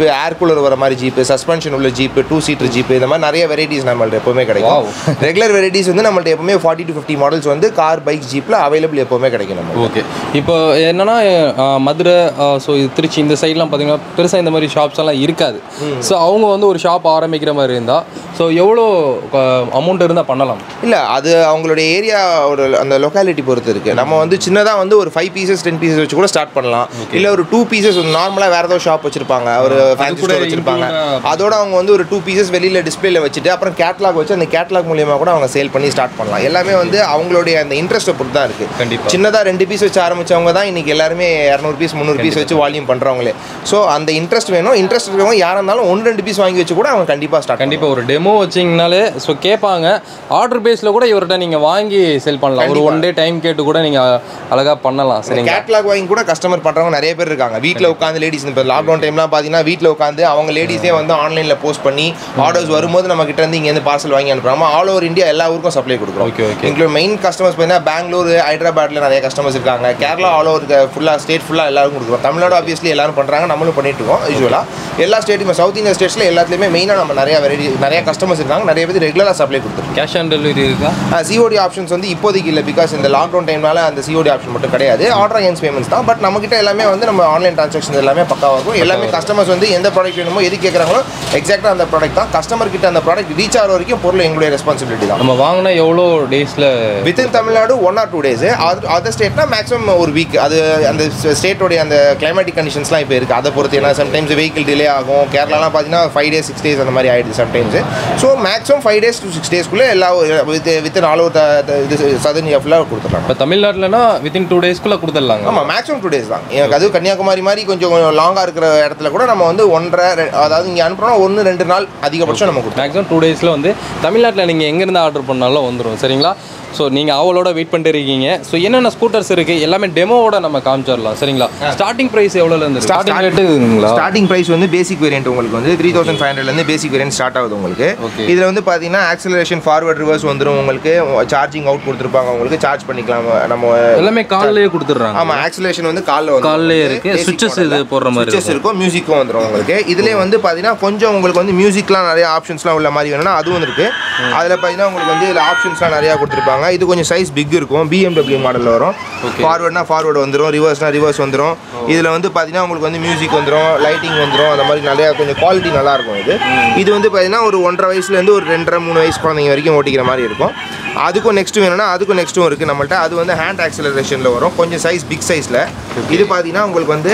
ஏர் கூலர் வர மாதிரி ஜீப்பு சஸ்பென்ஷன் உள்ள ஜீப்பு டூ சீட்டர் ஜீப்பு இந்த மாதிரி நிறைய வெரைட்டிஸ் நம்மள்ட்ட எப்பவுமே கிடைக்கும் ரெகுலர் வெரைட்டிஸ் வந்து நம்மள்ட்ட எப்பவுமே ஃபார்ட்டி டு ஃபிஃப்டி மாடல்ஸ் வந்து கார் பைக் ஜீப்பில் அவைலபிள் எப்பவுமே கிடைக்கும் நம்ம ஓகே இப்போ என்னன்னா அஹ், மதுரை ஸோ இது திருச்சி இந்த சைட்லாம் பார்த்தீங்கன்னா பெருசாக இந்த மாதிரி ஷாப்ஸ் எல்லாம் இருக்காது ஸோ அவங்க வந்து ஒரு ஷாப் ஆரம்பிக்கிற மாதிரி இருந்தால் ஸோ எவ்வளோ அமௌண்ட் இருந்தால் பண்ணலாம் இல்லை அது அவங்களுடைய ஏரியாவோட அந்த லொக்காலிட்டி பொறுத்து இருக்குது நம்ம வந்து சின்னதாக வந்து ஒரு ஃபைவ் பீசஸ் டென் பீசஸ் வச்சு கூட ஸ்டார்ட் பண்ணலாம் இல்லை ஒரு டூ பீசஸ் நார்மலாக வேறு ஏதோ ஷாப் வச்சிருப்பாங்க ஒரு ஃபேன்சி கூட ஸ்டோர் வச்சிருப்பாங்க include அதோட அவங்க வந்து ஒரு டூ பீசஸ் வெளியில் டிஸ்பிளேல வச்சுட்டு அப்புறம் கேட்லாக் வச்சு அந்த கேட்லாக் மூலியமாக கூட அவங்க சேல் பண்ணி ஸ்டார்ட் பண்ணலாம் எல்லாமே வந்து அவங்களுடைய அந்த இன்ட்ரெஸ்ட்டை பொறுத்து தான் இருக்குது கண்டிப்பா. சின்னதாக ரெண்டு பீஸ் வச்சு ஆரம்பிச்சவங்க தான் இன்னைக்கு எல்லாருமே இரநூறு பீஸ் முந்நூறு பீஸ் வச்சு வால்யூம் பண்ணுறவங்களே ஸோ அந்த இன்ட்ரெஸ்ட் வேணும் இன்ட்ரெஸ்ட் இருக்கவங்க யாராக இருந்தாலும் ஒன்று ரெண்டு பீஸ் வாங்கி வச்சு கூட அவங்க கண்டிப்பாக ஸ்டார்ட் கண்டிப்பாக ஒரு டெமோ வச்சிங்கனாலே ஸோ கேட்பாங்க ஆர்டர் பேஸில் கூட இவர்கிட்ட நீங்கள் வாங்கி செல் பண்ணலாம் ஒரு ஒன் டே டைம் கேட்டு கூட நீங்கள் அழகாக பண்ணலாம் சரிங்களா கேட்லாக் வாங்கி கூட கஸ்டமர் பண்றவங்க நிறைய பேர் இருக்காங்க வீட்டில் உட்காந்து லேடிஸ் இப்போ லாக்டவுன் டைம்லாம் பார்த்தீங்கன்னா வீட்டில் உட்காந்து அவங்க லேடிஸே வந்து ஆன்லைனில் போஸ்ட் பண்ணி ஆர்டர்ஸ் வரும்போது நம்ம கிட்ட இருந்து இங்கேருந்து பார்சல் வாங்கி அனுப்புறாங்க ஆல் ஓவர் இந்தியா எல்லா ஊருக்கும் சப்ளை கொடுக்குறோம் Okay, okay. Include main customers பார்த்தீங்கன்னா பெங்களூர் ஹைதராபாத்ல நிறைய கஸ்டமர்ஸ் இருக்காங்க கேரளா ஆல் ஓவர் ஃபுல்லாக ஸ்டேட் ஃபுல்லாக எல்லாருக்கும் கொடுக்குறோம் தமிழ்நாடு ஆப்வியஸ்லி எல்லாரும் பண்ணுறாங்க நம்மளும் பண்ணிட்டு இருக்கோம் யூஸ்வலாக எல்லா ஸ்டேட்டுமே சவுத் இந்தியா ஸ்டேட்ஸில் எல்லாத்துலேயுமே மெயினாக நம்ம நிறைய வெரைட்டி நிறைய கஸ்டமர்ஸ் இருக்காங்க நிறைய பேர் ரெகுலராக சப்ளை கொடுத்துருக்கோம் கேஷ் ஆன் டெலிவரி இருக்கா சிஓடி ஆப்ஷன்ஸ் வந்து இப்போதைக்கு இல்லை பிகாஸ் இந்த லாக்டவுன் டைம்னால அந்த சிஓடி ஆப்ஷன் மட்டும் கிடையாது ஆர்டர் அகேன்ஸ் பேமெண்ட்ஸ் தான் பட் நம்மகிட்ட எல்லாமே வந்து நம்ம ஆன்லைன் ட்ரான்சாக்ஷன் எல்லாமே பக்காவாக இருக்கும் எல்லாமே கஸ்டமர்ஸ் வந்து எந்த ப்ராடக்ட் வேணுமோ எது கேட்குறாங்களோ எக்ஸாக்டாக அந்த ப்ராடக்ட் தான் கஸ்டமர் கிட்ட அந்த ப்ராடக்ட் ரீச் ஆகிற வரைக்கும் பொருள் எங்களுடைய ரெஸ்பான்சிபிலிட்டி தான் நம்ம வாங்கினா எவ்வளோ டேஸில் within Tamil Nadu one or two days other ஸ்டேட்னா மேக்ஸிமம் ஒரு வீக் அது அந்த ஸ்டேட்டோடைய அந்த கிளைமேட்டிக் கண்டிஷன்ஸ்லாம் இப்போ இருக்குது அதை பொறுத்து ஏன்னா சம்டைம்ஸ் வெஹிக்கிள் டிலே ஆகும் கேரளாலாம் பார்த்தீங்கன்னா ஃபைவ் டேஸ் சிக்ஸ் டேஸ் அந்த மாதிரி ஆயிடுது sometimes so maximum five days to six டேஸ்க்குள்ளே எல்லா வித் வித்தின் ஆல் ஓவர் இது சதன் இந்தியா ஃபுல்லாக கொடுத்துட்றாங்க இப்போ தமிழ்நாட்டிலனா வித்தின் டூ டேஸ்க்குள்ளே கொடுத்துடலாங்க ஆமாம் மேக்ஸிமம் டூ டேஸ் தான் எனக்கு அது கன்னியாகுமரி மாதிரி கொஞ்சம் லாங்காக இருக்கிற இடத்துல கூட நம்ம வந்து ஒன்றரை ரெ- அதாவது இங்கே அனுப்புறோம் ஒன்று ரெண்டு நாள் அதிகபட்சம் நம்ம கொடுத்தோம் மேக்ஸிமம் டூ டேஸில் வந்து தமிழ்நாட்டில் நீங்கள் எங்கேருந்து ஆர்டர் பண்ணாலும் வந்துடும் சரிங்களா ஸோ நீங்கள் அவளோட வெயிட் பண்ணிட்டு இருக்கீங்க ஸோ என்னென்ன ஸ்கூட்டர்ஸ் இருக்குது எல்லாமே டெமோவோட நம்ம காமிச்சிடலாம் சரிங்களா ஸ்டார்டிங் ப்ரைஸ் எவ்வளோலேருந்து ஸ்டார்டிங் ரேட்டுங்களா ஸ்டார்டிங் ப்ரைஸ் வந்து பேசிக் வேரியன்ட் உங்களுக்கு வந்து த்ரீ தௌசண்ட் ஃபைவ் ஹண்ட்ரட்லேருந்து பேசிக் வேரியன்ட் ஸ்டார்ட் ஆகுது உங்களுக்கு Okay. இதில் வந்து பார்த்தீங்கன்னா ஆக்சலரேஷன் ஃபார்வர்ட் ரிவர்ஸ் வந்துடும் உங்களுக்கு சார்ஜிங் அவுட் கொடுத்துருப்பாங்க உங்களுக்கு சார்ஜ் பண்ணிக்கலாம் நம்ம எல்லாமே கால்லேயே கொடுத்துட்றாங்க ஆமாம் ஆக்சலேஷன் வந்து காலில் வந்து கால்லயே இருக்கு. switches இது போடுற மாதிரி சுவிச்சஸ் இருக்கும் மியூசிக்கும் வந்துடும் உங்களுக்கு இதுலேயே வந்து பார்த்தீங்கன்னா கொஞ்சம் உங்களுக்கு வந்து மியூசிக்லாம் நிறைய ஆப்ஷன்ஸ்லாம் உள்ள மாதிரி வேணும்னா அதுவும் இருக்கு அதில் பார்த்தீங்கன்னா உங்களுக்கு வந்து இதில் ஆப்ஷன்ஸ்லாம் நிறையா கொடுத்துருப்பாங்க இது கொஞ்சம் சைஸ் பிக் இருக்கும் பிஎம்டபிள்யூ மாடலில் வரும் ஃபார்வர்ட்னா ஃபார்வர்டு வந்துடும் ரிவர்ஸ்னா ரிவர்ஸ் வந்துடும் இதில் வந்து பார்த்தீங்கன்னா உங்களுக்கு வந்து மியூசிக் வந்துடும் லைட்டிங் வந்துடும் அந்த மாதிரி நிறையா கொஞ்சம் குவாலிட்டி நல்லா இருக்கும் இது இது வந்து பார்த்தீங்கன்னா ஒரு ஒன்றரை வயசுலேருந்து ஒரு ரெண்டரை மூணு வயசு குழந்தைங்க வரைக்கும் ஓட்டிக்கிற மாதிரி இருக்கும் அதுக்கும் நெக்ஸ்ட் வேணும்னா அதுக்கும் நெக்ஸ்ட்டும் இருக்குது நம்மள்ட்ட அது வந்து ஹேண்ட் ஆக்சலரேஷனில் வரும் கொஞ்சம் சைஸ் பிக் சைஸில் இது பார்த்தீங்கன்னா உங்களுக்கு வந்து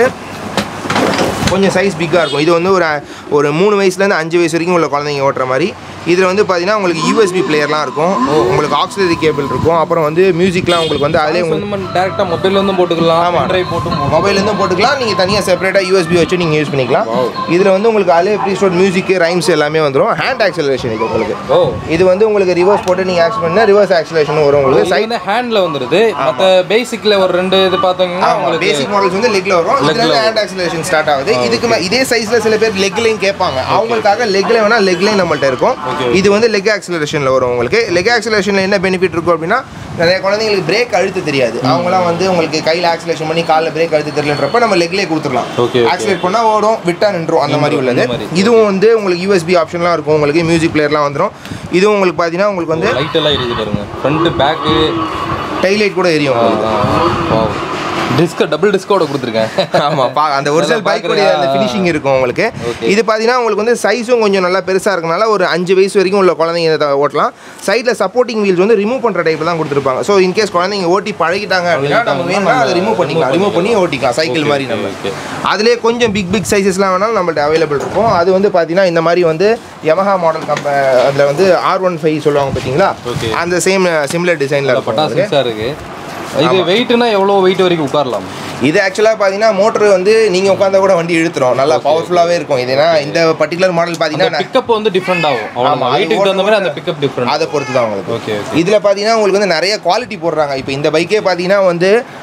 கொஞ்சம் சைஸ் பிக்காக இருக்கும் இது வந்து ஒரு ஒரு மூணு வயசுலேருந்து அஞ்சு வயசு வரைக்கும் உள்ள குழந்தைங்க ஓட்டுற மாதிரி இதில் வந்து பார்த்தீங்கன்னா உங்களுக்கு யூஎஸ்பி பிளேயர்லாம் இருக்கும் உங்களுக்கு ஆக்சிலரி கேபிள் இருக்கும் அப்புறம் வந்து மியூசிக்லாம் உங்களுக்கு வந்து அதிலே உங்களுக்கு நம்ம டேரெக்டாக மொபைல்லேருந்து போட்டுக்கலாம் ஆமா. ட்ரைவ் போட்டும் மொபைல்லேருந்தும் போட்டுக்கலாம் நீங்கள் தனியாக செப்பரேட்டாக யூஎஸ்பி வச்சு நீங்கள் யூஸ் பண்ணிக்கலாம் இதில் வந்து உங்களுக்கு அதிலே ப்ரீ ஸ்டோர் மியூசிக் ரைம்ஸ் எல்லாமே வந்துடும் ஹேண்ட் ஆக்சலரேஷன் இது உங்களுக்கு ஓ இது வந்து உங்களுக்கு ரிவர்ஸ் போட்டு நீங்கள் ஆக்சன் பண்ணால் ரிவர்ஸ் ஆக்சலேஷன் வரும் உங்களுக்கு இது சைட் வந்து ஹேண்டில் வந்துடுது மற்ற பேசிக்கில் ஒரு ரெண்டு இது பார்த்தீங்கன்னா ஆமா உங்களுக்கு பேசிக் மாடல்ஸ் வந்து லெக்ல வரும் Legல இதுல வரும். ஹேண்ட் ஆக்சலேஷன் ஸ்டார்ட் ஆகுது இதுக்கு மே- இதே சைஸ்ல சில பேர் லெக்லையும் கேட்பாங்க அவங்களுக்காக லெக்ல வேணா லெக்லையும் நம்மள்ட்ட இருக்கும் இது வந்து லெக் ஆக்சலரேஷன்ல வரும் உங்களுக்கு லெக் ஆக்சலரேஷன்ல என்ன பெனிஃபிட் இருக்கும் அப்படின்னா நிறைய குழந்தைங்களுக்கு பிரேக் அழுத்த தெரியாது அவங்களாம் வந்து உங்களுக்கு கையில ஆக்சலேஷன் பண்ணி காலில் பிரேக் அழுத்த தெரியலன்றப்ப நம்ம லெக்லேயே கொடுத்துடலாம் Okay, okay. ஆக்சலேட் பண்ணா ஓடும் விட்டா நின்றும் அந்த மாதிரி உள்ளது அந்த மாதிரி. இதுவும் வந்து உங்களுக்கு யூஎஸ்பி ஆப்ஷன்லாம் இருக்கும் உங்களுக்கு மியூசிக் பிளேயர்லாம் வந்துடும் இதுவும் உங்களுக்கு பார்த்தீங்கன்னா உங்களுக்கு வந்து லைட் எல்லாம் எரியுது பாருங்க ஃப்ரண்ட் பேக்கு டைலைட் கூட எரியும் உங்களுக்கு டிஸ்க் டபுள் டிஸ்கோட கொடுத்துருக்கேன் ஆமா பா அந்த ஒரிஜினல் நல்லா பைக் உடைய அந்த பார்க்கறியா? ஃபினிஷிங் இருக்கும் உங்களுக்கு Okay. இது பார்த்தீங்கன்னா உங்களுக்கு வந்து சைஸும் கொஞ்சம் நல்லா பெருசாக இருக்கனால ஒரு அஞ்சு வயசு வரைக்கும் உள்ள குழந்தைங்க இதை ஓட்டலாம் சைடில் சப்போர்ட்டிங் வீல்ஸ் வந்து ரிமூவ் பண்ணுற டைப் தான் கொடுத்துருப்பாங்க ஸோ இன்கேஸ் குழந்தைங்க ஓட்டி பழகிட்டாங்க அப்படின்னா நம்ம வேணும்னா அதை ரிமூவ் பண்ணிக்கலாம் ரிமூவ் பண்ணி ஓட்டிக்கலாம் சைக்கிள் Okay, மாதிரி okay, நம்ம okay. அதுலேயே கொஞ்சம் பிக் பிக் சைஸஸ்லாம் வேணாலும் நம்மள்ட்ட அவைலபிள் இருக்கும் அது வந்து பார்த்தீங்கன்னா இந்த மாதிரி வந்து Yamaha மாடல் கம்ப அதில் வந்து ஆர் ஒன் ஃபைவ் சொல்லுவாங்க பார்த்தீங்களா Okay. அந்த சேம் சிமிலர் டிசைனில் இருக்கும் பட்டா உங்களுக்கு. சிக்ஸாக இருக்கு இது வெயிட்னா எவ்வளோ வெயிட் வரைக்கும் உட்காரலாம் இது ஆக்சுவலாக பார்த்தீங்கன்னா மோட்டர் வந்து நீங்கள் உட்காந்தா கூட வண்டி இழுத்துரும் நல்லா பவர்ஃபுல்லாகவே இருக்கும் இது ஏன்னா இந்த பர்டிகுலர் மாடல் அந்த பார்த்தீங்கன்னா பிக்கப் வந்து டிஃப்ரெண்ட் ஆகும் ஆமா, அவ்வளோ அது வெயிட்டுக்கு தகுந்த மாதிரி அந்த ஓட்டும்போது பிக்கப் டிஃப்ரெண்ட் அதை பொறுத்து தான் உங்களுக்கு ஓகே ஓகே இதில் பார்த்தீங்கன்னா உங்களுக்கு வந்து நிறைய குவாலிட்டி போடுறாங்க இப்போ இந்த பைக்கே பார்த்தீங்கன்னா வந்து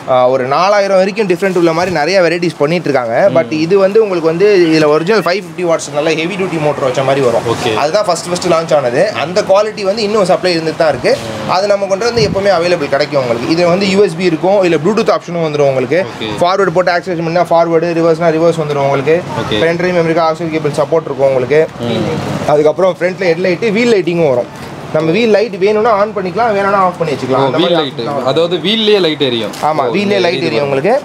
ஒரு நாலாயிரம் வரைக்கும் டிஃப்ரெண்ட் உள்ள மாதிரி நிறைய வெரைட்டிஸ் பண்ணிட்டு இருக்காங்க பட் இது வந்து உங்களுக்கு வந்து இதில் ஒரிஜினல் ஃபைவ் ஃபிஃப்டி வாட்ஸ் நல்ல ஹெவி டியூட்டி மோட்டர் வச்ச மாதிரி வரும் Okay. அதுதான் ஃபஸ்ட் ஃபஸ்ட்டு லான்ச் ஆனது அந்த குவாலிட்டி வந்து இன்னும் சப்ளை இருந்துட்டு தான் இருக்குது அது நம்ம கொண்டு வந்து எப்போவுமே அவைலபிள் கிடைக்கும் உங்களுக்கு இதில் வந்து யூஎஸ்பி இருக்கும் இல்லை ப்ளூடூத் ஆப்ஷனும் வந்துடும் உங்களுக்கு Okay. ஃபார்வர்டு போட்டு ஆக்சேஷன் பண்ணால் ஃபார்வர்டு ரிவர்ஸ்னா ரிவர்ஸ் வந்துடும் உங்களுக்கு Okay. பென் ட்ரைவ் மெமரிக்கு ஆக்சிஜன் கேபிள் சப்போர்ட் இருக்கும் உங்களுக்கு அதுக்கப்புறம் ஃப்ரண்ட்ல ஹெட்லைட்டு வீல் லைட்டிங்கும் வரும் நம்ம வீல் லைட் வேணும்னா ஆன் பண்ணிக்கலாம் வேணும்னா ஆஃப் பண்ணி வச்சுக்கலாம் அந்த வீல் மாதிரி லைட் அதாவது வீல்லே லைட் எரியும் ஆமாம் வீல்லே லைட் எரியும் உங்களுக்கு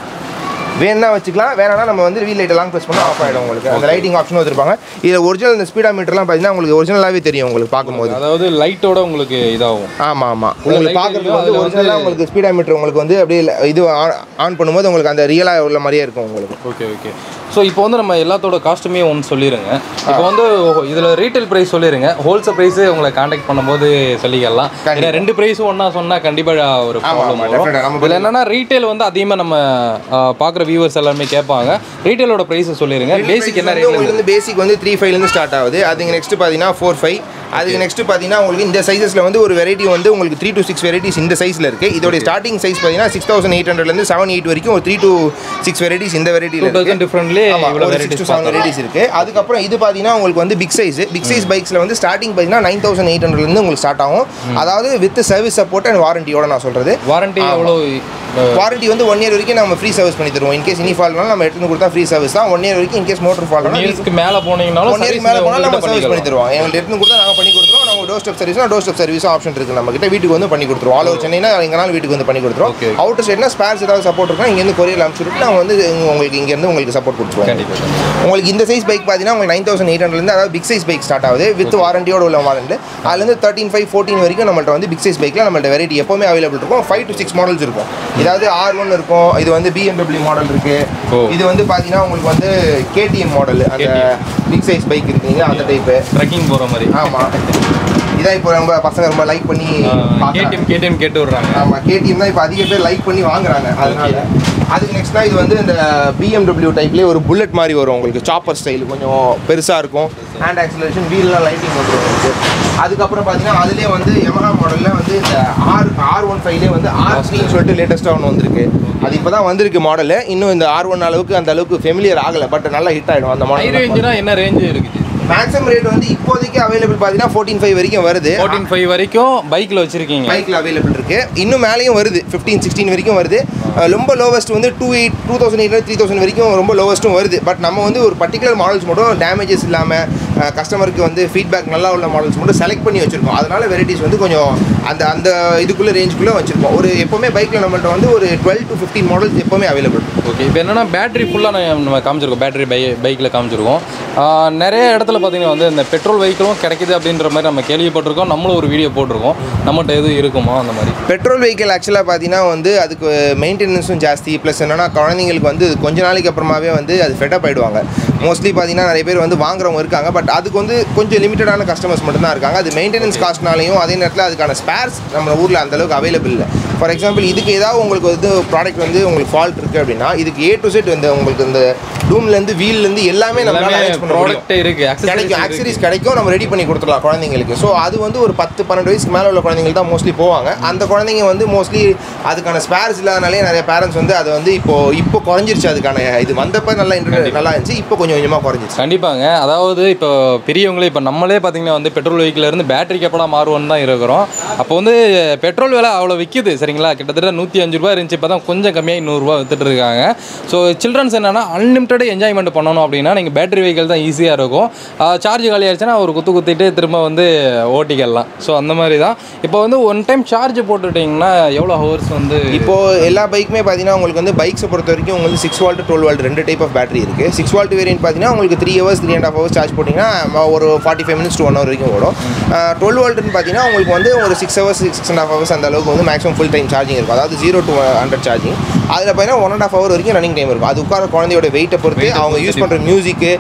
வேணா வச்சுக்கலாம் வேணாம்னா நம்ம வந்து வீல் லைட் எல்லாம் ப்ரெஸ் பண்ணால் ஆஃப் ஆகிடும் உங்களுக்கு அந்த லைட்டிங் ஆப்ஷனும் வச்சிருப்பாங்க இதில் ஒரிஜினல் இந்த ஸ்பீடா மீட்டர்லாம் பார்த்தீங்கன்னா உங்களுக்கு ஒரிஜினலாகவே தெரியும் உங்களுக்கு பார்க்கும்போது அதாவது லைட்டோட உங்களுக்கு இதாகும் ஆமாம் ஆமாம் உள்ள உங்களுக்கு light பார்க்கறதுக்கு எரியும், வந்து அதுல ஒரிஜினலாக வந்து- உங்களுக்கு ஸ்பீடா மீட்டர் உங்களுக்கு வந்து அப்படியே ல- இது ஆன் பண்ணும்போது உங்களுக்கு அந்த ரியலாக உள்ள மாதிரியே இருக்கும் உங்களுக்கு ஓகே ஓகே ஸோ இப்போ வந்து நம்ம எல்லாத்தோட காஸ்ட்டுமே ஒன்று சொல்லிடுங்க இப்போ வந்து இதில் ரீட்டைல் ப்ரைஸ் சொல்லிடுங்க ஹோல்சேல் ப்ரைஸு உங்களை காண்டாக்ட் பண்ணும்போது சொல்லிக்கலாம் ஏன்னா ரெண்டு ப்ரைஸும் ஒன்றா சொன்னால் கண்டிப்பாக ஒரு ப்ராப்ளம் ஆமா, வரும் definitely. நம்ம இதில் என்னன்னா ரீட்டைல் வந்து அதிகமாக நம்ம பார்க்குற வியூவர்ஸ் எல்லாருமே கேட்பாங்க ரீட்டைலோட ப்ரைஸை சொல்லிடுங்க பேசிக் என்ன வந்து உங்களுக்கு ரேட்ல வந்து பேசிக் வந்து த்ரீ ஃபைவ்லேருந்து ஸ்டார்ட் ஆகுது அதுக்கு நெக்ஸ்ட் பார்த்தீங்கன்னா ஃபோர் ஃபைவ் அதுக்கு நெக்ஸ்ட் பார்த்தீங்கன்னா உங்களுக்கு இந்த சைஸஸில் வந்து ஒரு வெரைட்டி வந்து உங்களுக்கு த்ரீ டு சிக்ஸ் வெரைட்டிஸ் இந்த சைஸில் இருக்குது இதோட ஸ்டார்டிங் சைஸ் பார்த்தீங்கன்னா சிக்ஸ் தௌசண்ட் எயிட் ஹண்ட்ரட்லேருந்து செவன் எயிட் வரைக்கும் ஒரு த்ரீ டு சிக்ஸ் வெரைட்டிஸ் இந்த வெரைட்டியில் டூ தௌசண்ட் டிஃப்ரெண்ட்லேயே இவ்வளோ six to varieties seven varieties இருக்கு அதுக்கப்புறம் இது பார்த்தீங்கன்னா உங்களுக்கு வந்து பிக் சைஸ் பிக் சைஸ் பைக்ஸில் வந்து ஸ்டார்டிங் பார்த்தீங்கன்னா நைன் தௌசண்ட் எயிட் ஹண்ட்ரட்லேருந்து உங்களுக்கு ஸ்டார்ட் ஆகும் அதாவது வித் சர்வீஸ் சப்போர்ட் அண்ட் வாரண்டியோட நான் சொல்கிறது வாரண்டி எவ்வளோ வாரண்டி வந்து ஒன் இயர் வரைக்கும் நம்ம ஃப்ரீ சர்வீஸ் பண்ணி தருவோம் இன்கேஸ் இனி ஃபால்ட்னாலும் நம்ம எடுத்து கொடுத்தா ஃப்ரீ சர்வீஸ் தான் ஒன் இயர் வரைக்கும் இன்கேஸ் மோட்டர் ஃபால்ட்னா இயர்ஸ்க்கு மேலே போனீங்கனாலும் ஒன் இயருக்கு service மேலே போனால் நம்ம உங்ககிட்ட சர்வீஸ் பண்ணி பண்ணிக்கலாம் தருவோம் எங்களுக்கு எடுத்து கொடுத்தா நாங்கள் பண்ணி கொடுத்துருவோம் நம்ம டோர் ஸ்டெப் சர்வீஸ்னா டோர் ஸ்டெப் சர்வீஸ் ஆப்ஷன் இருக்குது நம்ம கிட்ட வீட்டுக்கு வந்து பண்ணி கொடுத்துருவோம் ஆல் ஓவர் சென்னைனா எங்கனாலும் வீட்டுக்கு வந்து பண்ணி கொடுத்துருவோம் Okay. அவுட்டர் ஸ்டேட்னா ஸ்பேர்ஸ் ஏதாவது சப்போர்ட் இருக்கா இங்கேருந்து கொரியர் அனுப்பிச்சுட்டு நாங்கள் வந்து இங்க உங்களுக்கு இங்கேருந்து உங்களுக்கு சப்போர்ட் கொடுத்துருவோம் கண்டிப்பாக உங்களுக்கு இந்த சைஸ் பைக் பார்த்தீங்கன்னா உங்களுக்கு நைன் தௌசண்ட் எயிட் ஹண்ட்ரட்லேருந்து அதாவது பிக் சைஸ் பைக் ஸ்டார்ட் ஆகுது வித் வாரண்டியோட உள்ள வாரண்டி அதுலேருந்து தேர்ட்டின் ஃபைவ் ஃபோர்டீன் வரைக்கும் நம்மள்ட்ட வந்து பிக் சைஸ் பைக்கில் நம்மள்ட்ட வெரைட்டி எப்போவுமே அவைலபிள் இருக்கும் ஃபைவ் டு சிக்ஸ் மாடல்ஸ் இருக்கும் இதாவது ஆர் ஒன் இருக்கும் இது வந்து பிஎம்டபிள்யூ மாடல் இருக்கு ஓ. இது வந்து பார்த்தீங்கன்னா உங்களுக்கு வந்து கேடிஎம் மாடல் அந்த பிக் சைஸ் பைக் இருக்குங்க அந்த டைப்பு ட்ரெக்கிங் போகிற மாதிரி ஆமாம் இதான் இப்போ ரொம்ப பசங்க ரொம்ப லைக் பண்ணி பார்க்கறாங்க. கேடிஎம் கேடிஎம் கேட்டு விடுறாங்க ஆமா கேடிஎம் தான் இப்போ அதிக பேர் லைக் பண்ணி வாங்குறாங்க அதனால அதுக்கு நெக்ஸ்ட்னா இது வந்து இந்த பிஎம்டபிள்யூ டைப்லேயே ஒரு புல்லட் மாதிரி வரும் உங்களுக்கு சாப்பர் ஸ்டைல் கொஞ்சம் பெருசாக இருக்கும் ஹேண்ட் ஆக்சலரேஷன் வீல்லாம் லைட்டிங் வந்துடும் உங்களுக்கு அதுக்கப்புறம் பார்த்தீங்கன்னா அதுலேயே வந்து எமஹா மாடலில் வந்து இந்த ஆர் ஆர் ஒன் ஃபைவ்லேயே வந்து ஆர் த்ரீன்னு சொல்லிட்டு லேட்டஸ்ட்டாக ஒன்று வந்திருக்கு அது இப்போ தான் வந்திருக்கு மாடலு இன்னும் இந்த ஆர் ஒன் அளவுக்கு அந்த அளவுக்கு ஃபெமிலியர் ஆகலை பட் நல்லா ஹிட் ஆகிடும் அந்த ஹை மாடல் ரேஞ்சுனா என்ன ரேஞ்சு இருக்குது மேக்ஸிமம் ரேட் வந்து இப்போதைக்கு அவைலபிள் பார்த்தீங்கன்னா ஃபோர்டீன் ஃபைவ் வரைக்கும் வருது ஃபோர்டீன் ஃபைவ் வரைக்கும் பைக்கில் வச்சிருக்கீங்க பைக்கில் அவைலபிள் இருக்கு இன்னும் மேலேயும் வருது ஃபிஃப்டீன் சிக்ஸ்டீன் வரைக்கும் வருது அஹ் ரொம்ப லோவஸ்ட் வந்து two eight two thousand eight three thousand வரைக்கும் ரொம்ப லோவஸ்ட்டும் வருது பட் நம்ம வந்து ஒரு பர்டிகுலர் மாடல்ஸ் மட்டும் டேமேஜஸ் இல்லாமல் கஸ்டமருக்கு வந்து ஃபீட்பேக் நல்லா உள்ள மாடல்ஸ் மட்டும் செலக்ட் பண்ணி வச்சிருக்கோம் அதனால வெரைட்டிஸ் வந்து கொஞ்சம் அந்த அந்த இதுக்குள்ளே ரேஞ்சுக்குள்ளே வச்சிருக்கோம் ஒரு எப்போவுமே பைக்கில் நம்மள்ட்ட வந்து ஒரு டுவெல் டு ஃபிஃப்டீன் மாடல்ஸ் எப்போவுமே அவைலபிள் ஓகே இப்போ என்னன்னா பேட்டரி ஃபுல்லாக நம்ம காமிச்சிருக்கோம் பேட்டரி பை பைக்கில் காமிச்சிருக்கோம் ஆஹ் நிறைய இடத்துல பார்த்தீங்கன்னா வந்து இந்த பெட்ரோல் வெஹிக்கிளும் கிடைக்குது அப்படின்ற மாதிரி நம்ம கேள்விப்பட்டிருக்கோம் நம்மளும் ஒரு வீடியோ போட்டிருக்கோம் நம்மகிட்ட எதுவும் இருக்குமா அந்த மாதிரி பெட்ரோல் வெஹிக்கிள் ஆக்சுவலாக பார்த்தீங்கன்னா வந்து அதுக்கு மெயின்டெனன்ஸும் ஜாஸ்தி ப்ளஸ் என்னன்னா குழந்தைங்களுக்கு வந்து கொஞ்ச நாளைக்கு அப்புறமாவே வந்து அது ஃபெட்டப் ஆயிடுவாங்க மோஸ்ட்லி பார்த்தீங்கன்னா நிறைய பேர் வந்து வாங்குறவங்க இருக்காங்க பட் அதுக்கு வந்து கொஞ்சம் லிமிட்டடான கஸ்டமர்ஸ் மட்டும்தான் இருக்காங்க அது மெயின்டெனன்ஸ் காஸ்ட்னாலையும் அதே நேரத்தில் அதுக்கான ஸ்பேர்ஸ் நம்ம ஊரில் அந்த அளவுக்கு அவைலபிள் இல்லை ஃபார் எக்ஸாம்பிள் இதுக்கு ஏதாவது உங்களுக்கு வந்து ப்ராடக்ட் வந்து உங்களுக்கு ஃபால்ட் இருக்குது அப்படின்னா இதுக்கு ஏ டு செட் வந்து உங்களுக்கு இந்த டூம்லேருந்து வீல்லேருந்து எல்லாமே நம்ம எல்லாமே அரேஞ்ச் பண்ண முடியும் ப்ராடக்ட்டே இருக்குது கிடைக்கும் accessories ஆக்சரிஸ் கிடைக்கும் நம்ம ரெடி பண்ணி கொடுத்துடலாம் குழந்தைங்களுக்கு ஸோ அது வந்து ஒரு பத்து பன்னெண்டு வயசுக்கு மேலே உள்ள குழந்தைங்களுக்கு தான் மோஸ்ட்லி போவாங்க அந்த குழந்தைங்க வந்து மோஸ்ட்லி அதுக்கான ஸ்பேர்ஸ் இல்லாதனாலே நிறைய பேரண்ட்ஸ் வந்து அது வந்து இப்போ இப்போ குறைஞ்சிருச்சு அதுக்கான இது வந்தப்ப நல்லா இன்டர் நல்லா இருந்துச்சு இப்போ கொஞ்சம் கொஞ்சமாக குறைஞ்சிருச்சு கண்டிப்பாங்க அதாவது இப்போ பெரியவங்களே இப்போ நம்மளே பார்த்தீங்கன்னா வந்து பெட்ரோல் வெஹிக்கிள் இருந்து பேட்டரி எப்படா மாறுவோன்னு தான் இருக்கிறோம் அப்போ வந்து பெட்ரோல் விலை அவ்வளோ விற்கிது சரிங்களா கிட்டத்தட்ட நூற்றி அஞ்சு ரூபா இருந்துச்சு இப்போ தான் கொஞ்சம் கம்மியாக நூறுரூவா வித்துட்டு இருக்காங்க ஸோ சில்ட்ரன்ஸ் என்னன்னா அன்லிமிட்டட் என்ஜாய்மெண்ட் பண்ணணும் அப்படின்னா நீங்கள் பேட்டரி வெஹிக்கிள் தான் ஈஸியாக இருக்கும் சார்ஜ் காலி ஆயிடுச்சுன்னா ஒரு குத்து குத்திட்டு திரும்ப வந்து ஓட்டிக்கலாம் ஸோ அந்த மாதிரி தான் இப்போ வந்து ஒன் டைம் சார்ஜ் போட்டுட்டிங்கன்னா எவ்வளோ ஹவர்ஸ் வந்து இப்போ எல்லா பைக்குமே பார்த்தீங்கன்னா உங்களுக்கு வந்து பைக்ஸை பொறுத்த வரைக்கும் உங்களுக்கு சிக்ஸ் வால்ட் டுவெல் வால்ட் ரெண்டு டைப் ஆஃப் பேட்டரி இருக்குது சிக்ஸ் வால்ட் வேரியன்ட் பார்த்தீங்கன்னா உங்களுக்கு three hours three and half hours charge போட்டிங்கன்னா ஒரு forty five minutes to one hour வரைக்கும் ஓடும் டுவெல் வால்ட்னு பார்த்தீங்கன்னா உங்களுக்கு வந்து ஒரு six hours six and half hours அந்த அளவுக்கு வந்து மேக்ஸிமம் ஃபுல் டைம் சார்ஜிங் இருக்கும் அதாவது ஜீரோ டு ஹண்ட்ரட் சார்ஜிங் அதில் பார்த்தீங்கன்னா ஒன் அண்ட் ஹாஃப் ஹவர் வரைக்கும் ரன்னிங் டைம் இருக்கும் அது உட்கார குழந்தையோட வெயிட்டை பொறுத்து அவங்க யூஸ் பண்ணுற மியூசிக்கு அப்புறம்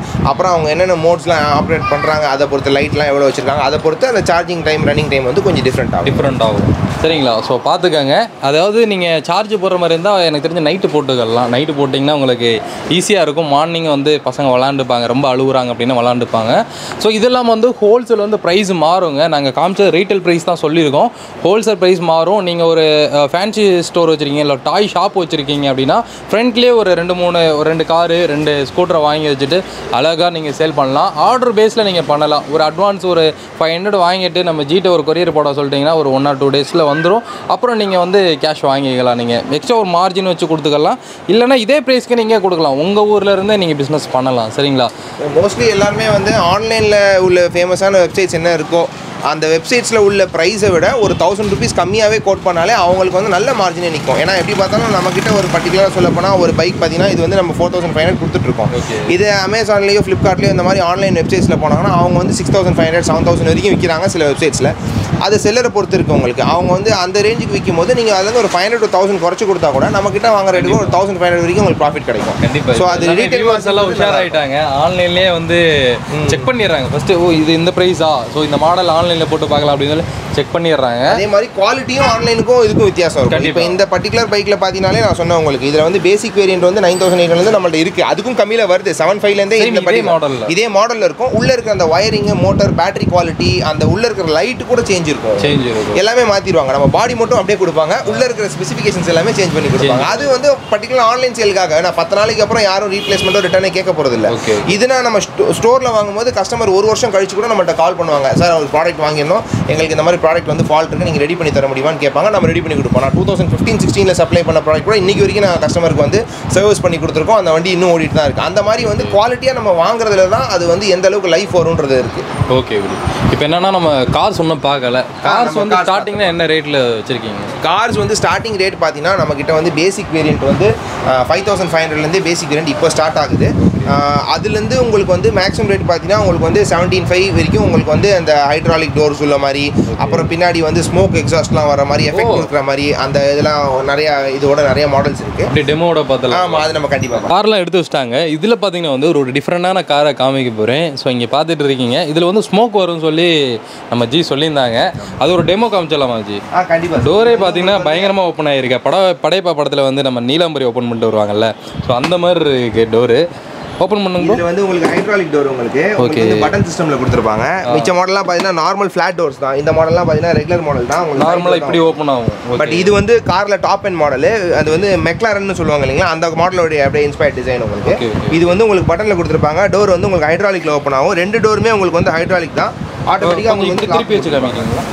அப்புறம் அவங்க என்னென்ன மோட்ஸ்லாம் ஆப்ரேட் பண்ணுறாங்க அதை பொறுத்து லைட்லாம் எவ்வளோ வச்சிருக்காங்க அதை பொறுத்து அந்த சார்ஜிங் டைம் ரன்னிங் டைம் வந்து கொஞ்சம் டிஃப்ரெண்ட் ஆகும் டிஃப்ரெண்ட் ஆகும் சரிங்களா ஸோ பார்த்துக்கங்க அதாவது நீங்கள் சார்ஜ் போடுற மாதிரி இருந்தால் எனக்கு தெரிஞ்ச நைட்டு போட்டுக்கலாம் நைட்டு போட்டிங்கன்னா உங்களுக்கு ஈஸியாக இருக்கும் மார்னிங் வந்து பசங்க விளாண்டுப்பாங்க ரொம்ப அழுகுறாங்க அப்படின்னு விளாண்டுப்பாங்க ஸோ இதெல்லாம் வந்து ஹோல்சேல் வந்து ப்ரைஸ் மாறுங்க நாங்கள் காமிச்ச ரீட்டைல் ப்ரைஸ் தான் சொல்லியிருக்கோம் ஹோல்சேல் ப்ரைஸ் மாறும் நீங்கள் ஒரு ஃபேன்சி ஸ்டோர் வச்சுருக்கீங்க இல்லை டாய் ஷாப் வச்சுருக்கீங்க அப்படின்னா ஃப்ரண்ட்லேயே ஒரு ரெண்டு மூணு ஒரு ரெண்டு காரு ரெண்டு ஸ்கூட்டரை வாங்கி வச்சுட்டு அழகாக நீங்கள் சேல் பண்ணலாம் ஆர்டர் பேஸில் நீங்கள் பண்ணலாம் ஒரு அட்வான்ஸ் ஒரு ஃபைவ் ஹண்ட்ரட் வாங்கிட்டு நம்ம ஜிட்டை ஒரு கொரியர் போட சொல்லிட்டீங்கன்னா ஒரு ஒன் ஆர் டூ டேஸில் வந்துடும் அப்புறம் நீங்கள் வந்து கேஷ் வாங்கிக்கலாம் நீங்கள் எக்ஸ்ட்ரா ஒரு மார்ஜின் வச்சு கொடுத்துக்கலாம் இல்லைன்னா இதே ப்ரைஸ்க்கு நீங்கள் கொடுக்கலாம் உங்கள் ஊரில் இருந்தே நீங்கள் பிஸ்னஸ் பண்ணலாம் சரிங்களா மோஸ்ட்லி எல்லாருமே வந்து ஆன்லைனில் உள்ள ஃபேமஸான வெப்சைட்ஸ் என்ன இருக்கோ அந்த வெப்சைட்ஸில் உள்ள ப்ரைஸை விட ஒரு தௌசண்ட் ருபீஸ் கம்மியாகவே கோட் பண்ணாலே அவங்களுக்கு வந்து நல்ல மார்ஜினே நிற்கும் ஏன்னா எப்படி பார்த்தாலும் நம்மக்கிட்ட ஒரு பர்டிகுலராக சொல்ல போனால் ஒரு பைக் பார்த்தீங்கன்னா இது வந்து நம்ம ஃபோர் தௌசண்ட் ஃபைவ் ஹண்ட்ரட் கொடுத்துட்ருக்கோம் Okay. இது அமேசான்லேயோ ஃப்ளிப்கார்ட்லேயோ இந்த மாதிரி ஆன்லைன் வெப்சைட்ஸில் போனாங்கன்னா அவங்க வந்து six thousand five hundred seven thousand வரைக்கும் விற்கிறாங்க சில வெப்சைட்ஸில் அது செல்லரை பொறுத்து இருக்கு உங்களுக்கு அவங்க வந்து அந்த ரேஞ்சுக்கு விற்கும் போது நீங்கள் அதில் ஒரு ஃபைவ் ஹண்ட்ரட் தௌசண்ட் குறைச்சி கொடுத்தா கூட நம்மக்கிட்ட வாங்குற ரேட்டுக்கு ஒரு தௌசண்ட் ஃபைவ் ஹண்ட்ரட் வரைக்கும் உங்களுக்கு ப்ராஃபிட் கிடைக்கும் கண்டிப்பாக ஸோ அது ரீட்டைல் வியூவர்ஸ் எல்லாம் உஷாராயிட்டாங்க ஆன்லைன்லேயே வந்து செக் பண்ணிடுறாங்க ஃபஸ்ட்டு ஓ இது இந்த ப்ரைஸா ஸோ இந்த மாடல் ஆன்லைனில் போட்டு பார்க்கலாம் அப்படின்னு சொல்லி செக் பண்ணிடுறாங்க அதே மாதிரி குவாலிட்டியும் ஆன்லைனுக்கும் இதுக்கும் வித்தியாசம் இருக்கும் கண்டிப்பா. இப்போ இந்த பர்டிகுலர் பைக்கில் பார்த்தீங்கனாலே நான் சொன்னேன் உங்களுக்கு இதில் வந்து பேசிக் வேரியன்ட் வந்து நைன் தௌசண்ட் எயிட் நம்மள்ட்ட இருக்குது அதுக்கும் கம்மியில் வருது செவன் ஃபைவ்லேருந்தே Same இந்த இதே படி model ல. இதே மாடலில் இருக்கும் உள்ளே இருக்கிற அந்த ஒயரிங்கு மோட்டார் பேட்டரி குவாலிட்டி அந்த உள்ளே இருக்கிற லைட்டு கூட சேஞ்ச் இருக்கும் சேஞ்ச் இருக்கும் எல்லாமே மாற்றிடுவாங்க நம்ம பாடி மட்டும் அப்படியே கொடுப்பாங்க உள்ளே இருக்கிற ஸ்பெசிஃபிகேஷன்ஸ் எல்லாமே சேஞ்ச் பண்ணி கொடுப்பாங்க அது வந்து பர்டிகுலர் ஆன்லைன் சேலுக்காக நான் பத்து நாளைக்கு அப்புறம் யாரும் ரீப்ளேஸ்மெண்ட்டோ ரிட்டர்னே கேட்க போகிறது இல்லை Okay. இதுனா நம்ம ஸ்டோரில் வாங்கும்போது கஸ்டமர் ஒரு வருஷம் கழிச்சு கூட நம்மள்ட்ட கால் பண்ணுவாங்க சார் ஒரு ப்ராடக்ட் வாங்கியிருந்தோம் எங்களுக்கு இந்த மாதிரி ப்ராடக்ட் வந்து ஃபால்ட் இருக்கு நீங்கள் ரெடி பண்ணி தர முடியுமான்னு கேட்பாங்க நம்ம ரெடி பண்ணி கொடுப்போம் நான் டூ தௌசண்ட் ஃபிஃப்டீன் சிக்ஸ்டீனில் சப்ளை பண்ண ப்ராடக்ட் கூட இன்னைக்கு வரைக்கும் நான் கஸ்டமருக்கு வந்து சர்வீஸ் பண்ணி கொடுத்துருக்கோம் அந்த வண்டி இன்னும் ஓடிட்டு தான் இருக்குது அந்த மாதிரி வந்து குவாலிட்டியாக நம்ம வாங்குறதுல தான் அது வந்து எந்த அளவுக்கு லைஃப் வரும்ன்றது இருக்குது ஓகே விடு இப்போ என்னன்னா நம்ம கார்ஸ் ஒன்றும் பார்க்கல கார்ஸ் நம்ம வந்து cars ஸ்டார்டிங்கில் என்ன ரேட்டில் வச்சுருக்கீங்க கார்ஸ் வந்து ஸ்டார்டிங் ரேட் பார்த்தீங்கன்னா நம்மக்கிட்ட வந்து பேசிக் வேரியன்ட் வந்து ஃபைவ் தௌசண்ட் ஃபைவ் ஹண்ட்ரட்லேருந்து பேசிக் வேரியன்ட் இப்போ ஸ்டார்ட் ஆகுது அஹ், அதுலேருந்து உங்களுக்கு வந்து மேக்ஸிமம் ரேட் பார்த்தீங்கன்னா உங்களுக்கு வந்து செவன்டீன் ஃபைவ் வரைக்கும் உங்களுக்கு வந்து அந்த ஹைட்ராலிக் டோர்ஸ் உள்ள மாதிரி அப்புறம் பின்னாடி வந்து ஸ்மோக் எக்ஸாஸ்ட்லாம் வர மாதிரி எஃபெக்ட் ஓ. கொடுக்குற மாதிரி அந்த இதெல்லாம் நிறைய இதோட நிறைய மாடல்ஸ் இருக்குது அப்படியே டெமோட பார்த்தலாம் ஆமாம் அது நம்ம கண்டிப்பாக கார்லாம் எடுத்து வச்சிட்டாங்க இதில் பார்த்தீங்கன்னா வந்து ஒரு டிஃப்ரெண்டான காரை காமிக்க போகிறேன் ஸோ இங்கே பார்த்துட்டு இருக்கீங்க இதில் வந்து ஸ்மோக் வரும்னு சொல்லி நம்ம ஜி சொல்லியிருந்தாங்க அது ஒரு டெமோ காமிச்சிடலாமா ஜி ஆ கண்டிப்பாக டோரே பார்த்தீங்கன்னா பயங்கரமாக ஓப்பன் ஆகிருக்கு பட படைப்பா படத்தில் வந்து நம்ம நீலாம்பரி ஓப்பன் பண்ணிட்டு வருவாங்கல்ல ஸோ அந்த மாதிரி இருக்கு டோரு ஓப்பன் பண்ணுங்க bro. இதுல வந்து உங்களுக்கு ஹைட்ராலிக் டோர் உங்களுக்கு Okay. உங்களுக்கு வந்து பட்டன் சிஸ்டம்ல கொடுத்துருப்பாங்க மிச்ச மாடல்லாம் பார்த்தீங்கன்னா நார்மல் ஃபிளாட் டோர்ஸ் தான் இந்த மாடல்லாம் பார்த்தீங்கன்னா ரெகுலர் மாடல் தான் உங்களுக்கு நார்மலாக இப்படி ஓப்பன் ஆகும் பட் இது வந்து கார்ல டாப் அண்ட் மாடல் அது வந்து மெக்லாரன்னு சொல்லுவாங்க இல்லைங்களா அந்த மாடலோடைய அப்படியே இன்ஸ்பயர் டிசைன் உங்களுக்கு Okay, okay. இது வந்து உங்களுக்கு பட்டன்ல கொடுத்துருப்பாங்க டோர் வந்து உங்களுக்கு ஹைட்ராலிக்ல ஓப்பன் ஆகும் ரெண்டு டோருமே உங்களுக்கு வந்து ஹைட்ராலிக் தான் ஆட்டோமேட்டிக்காக கொஞ்சம் உங்களுக்கு இப்படி வந்து திருப்பி வச்சு காமிக்கிறீங்களா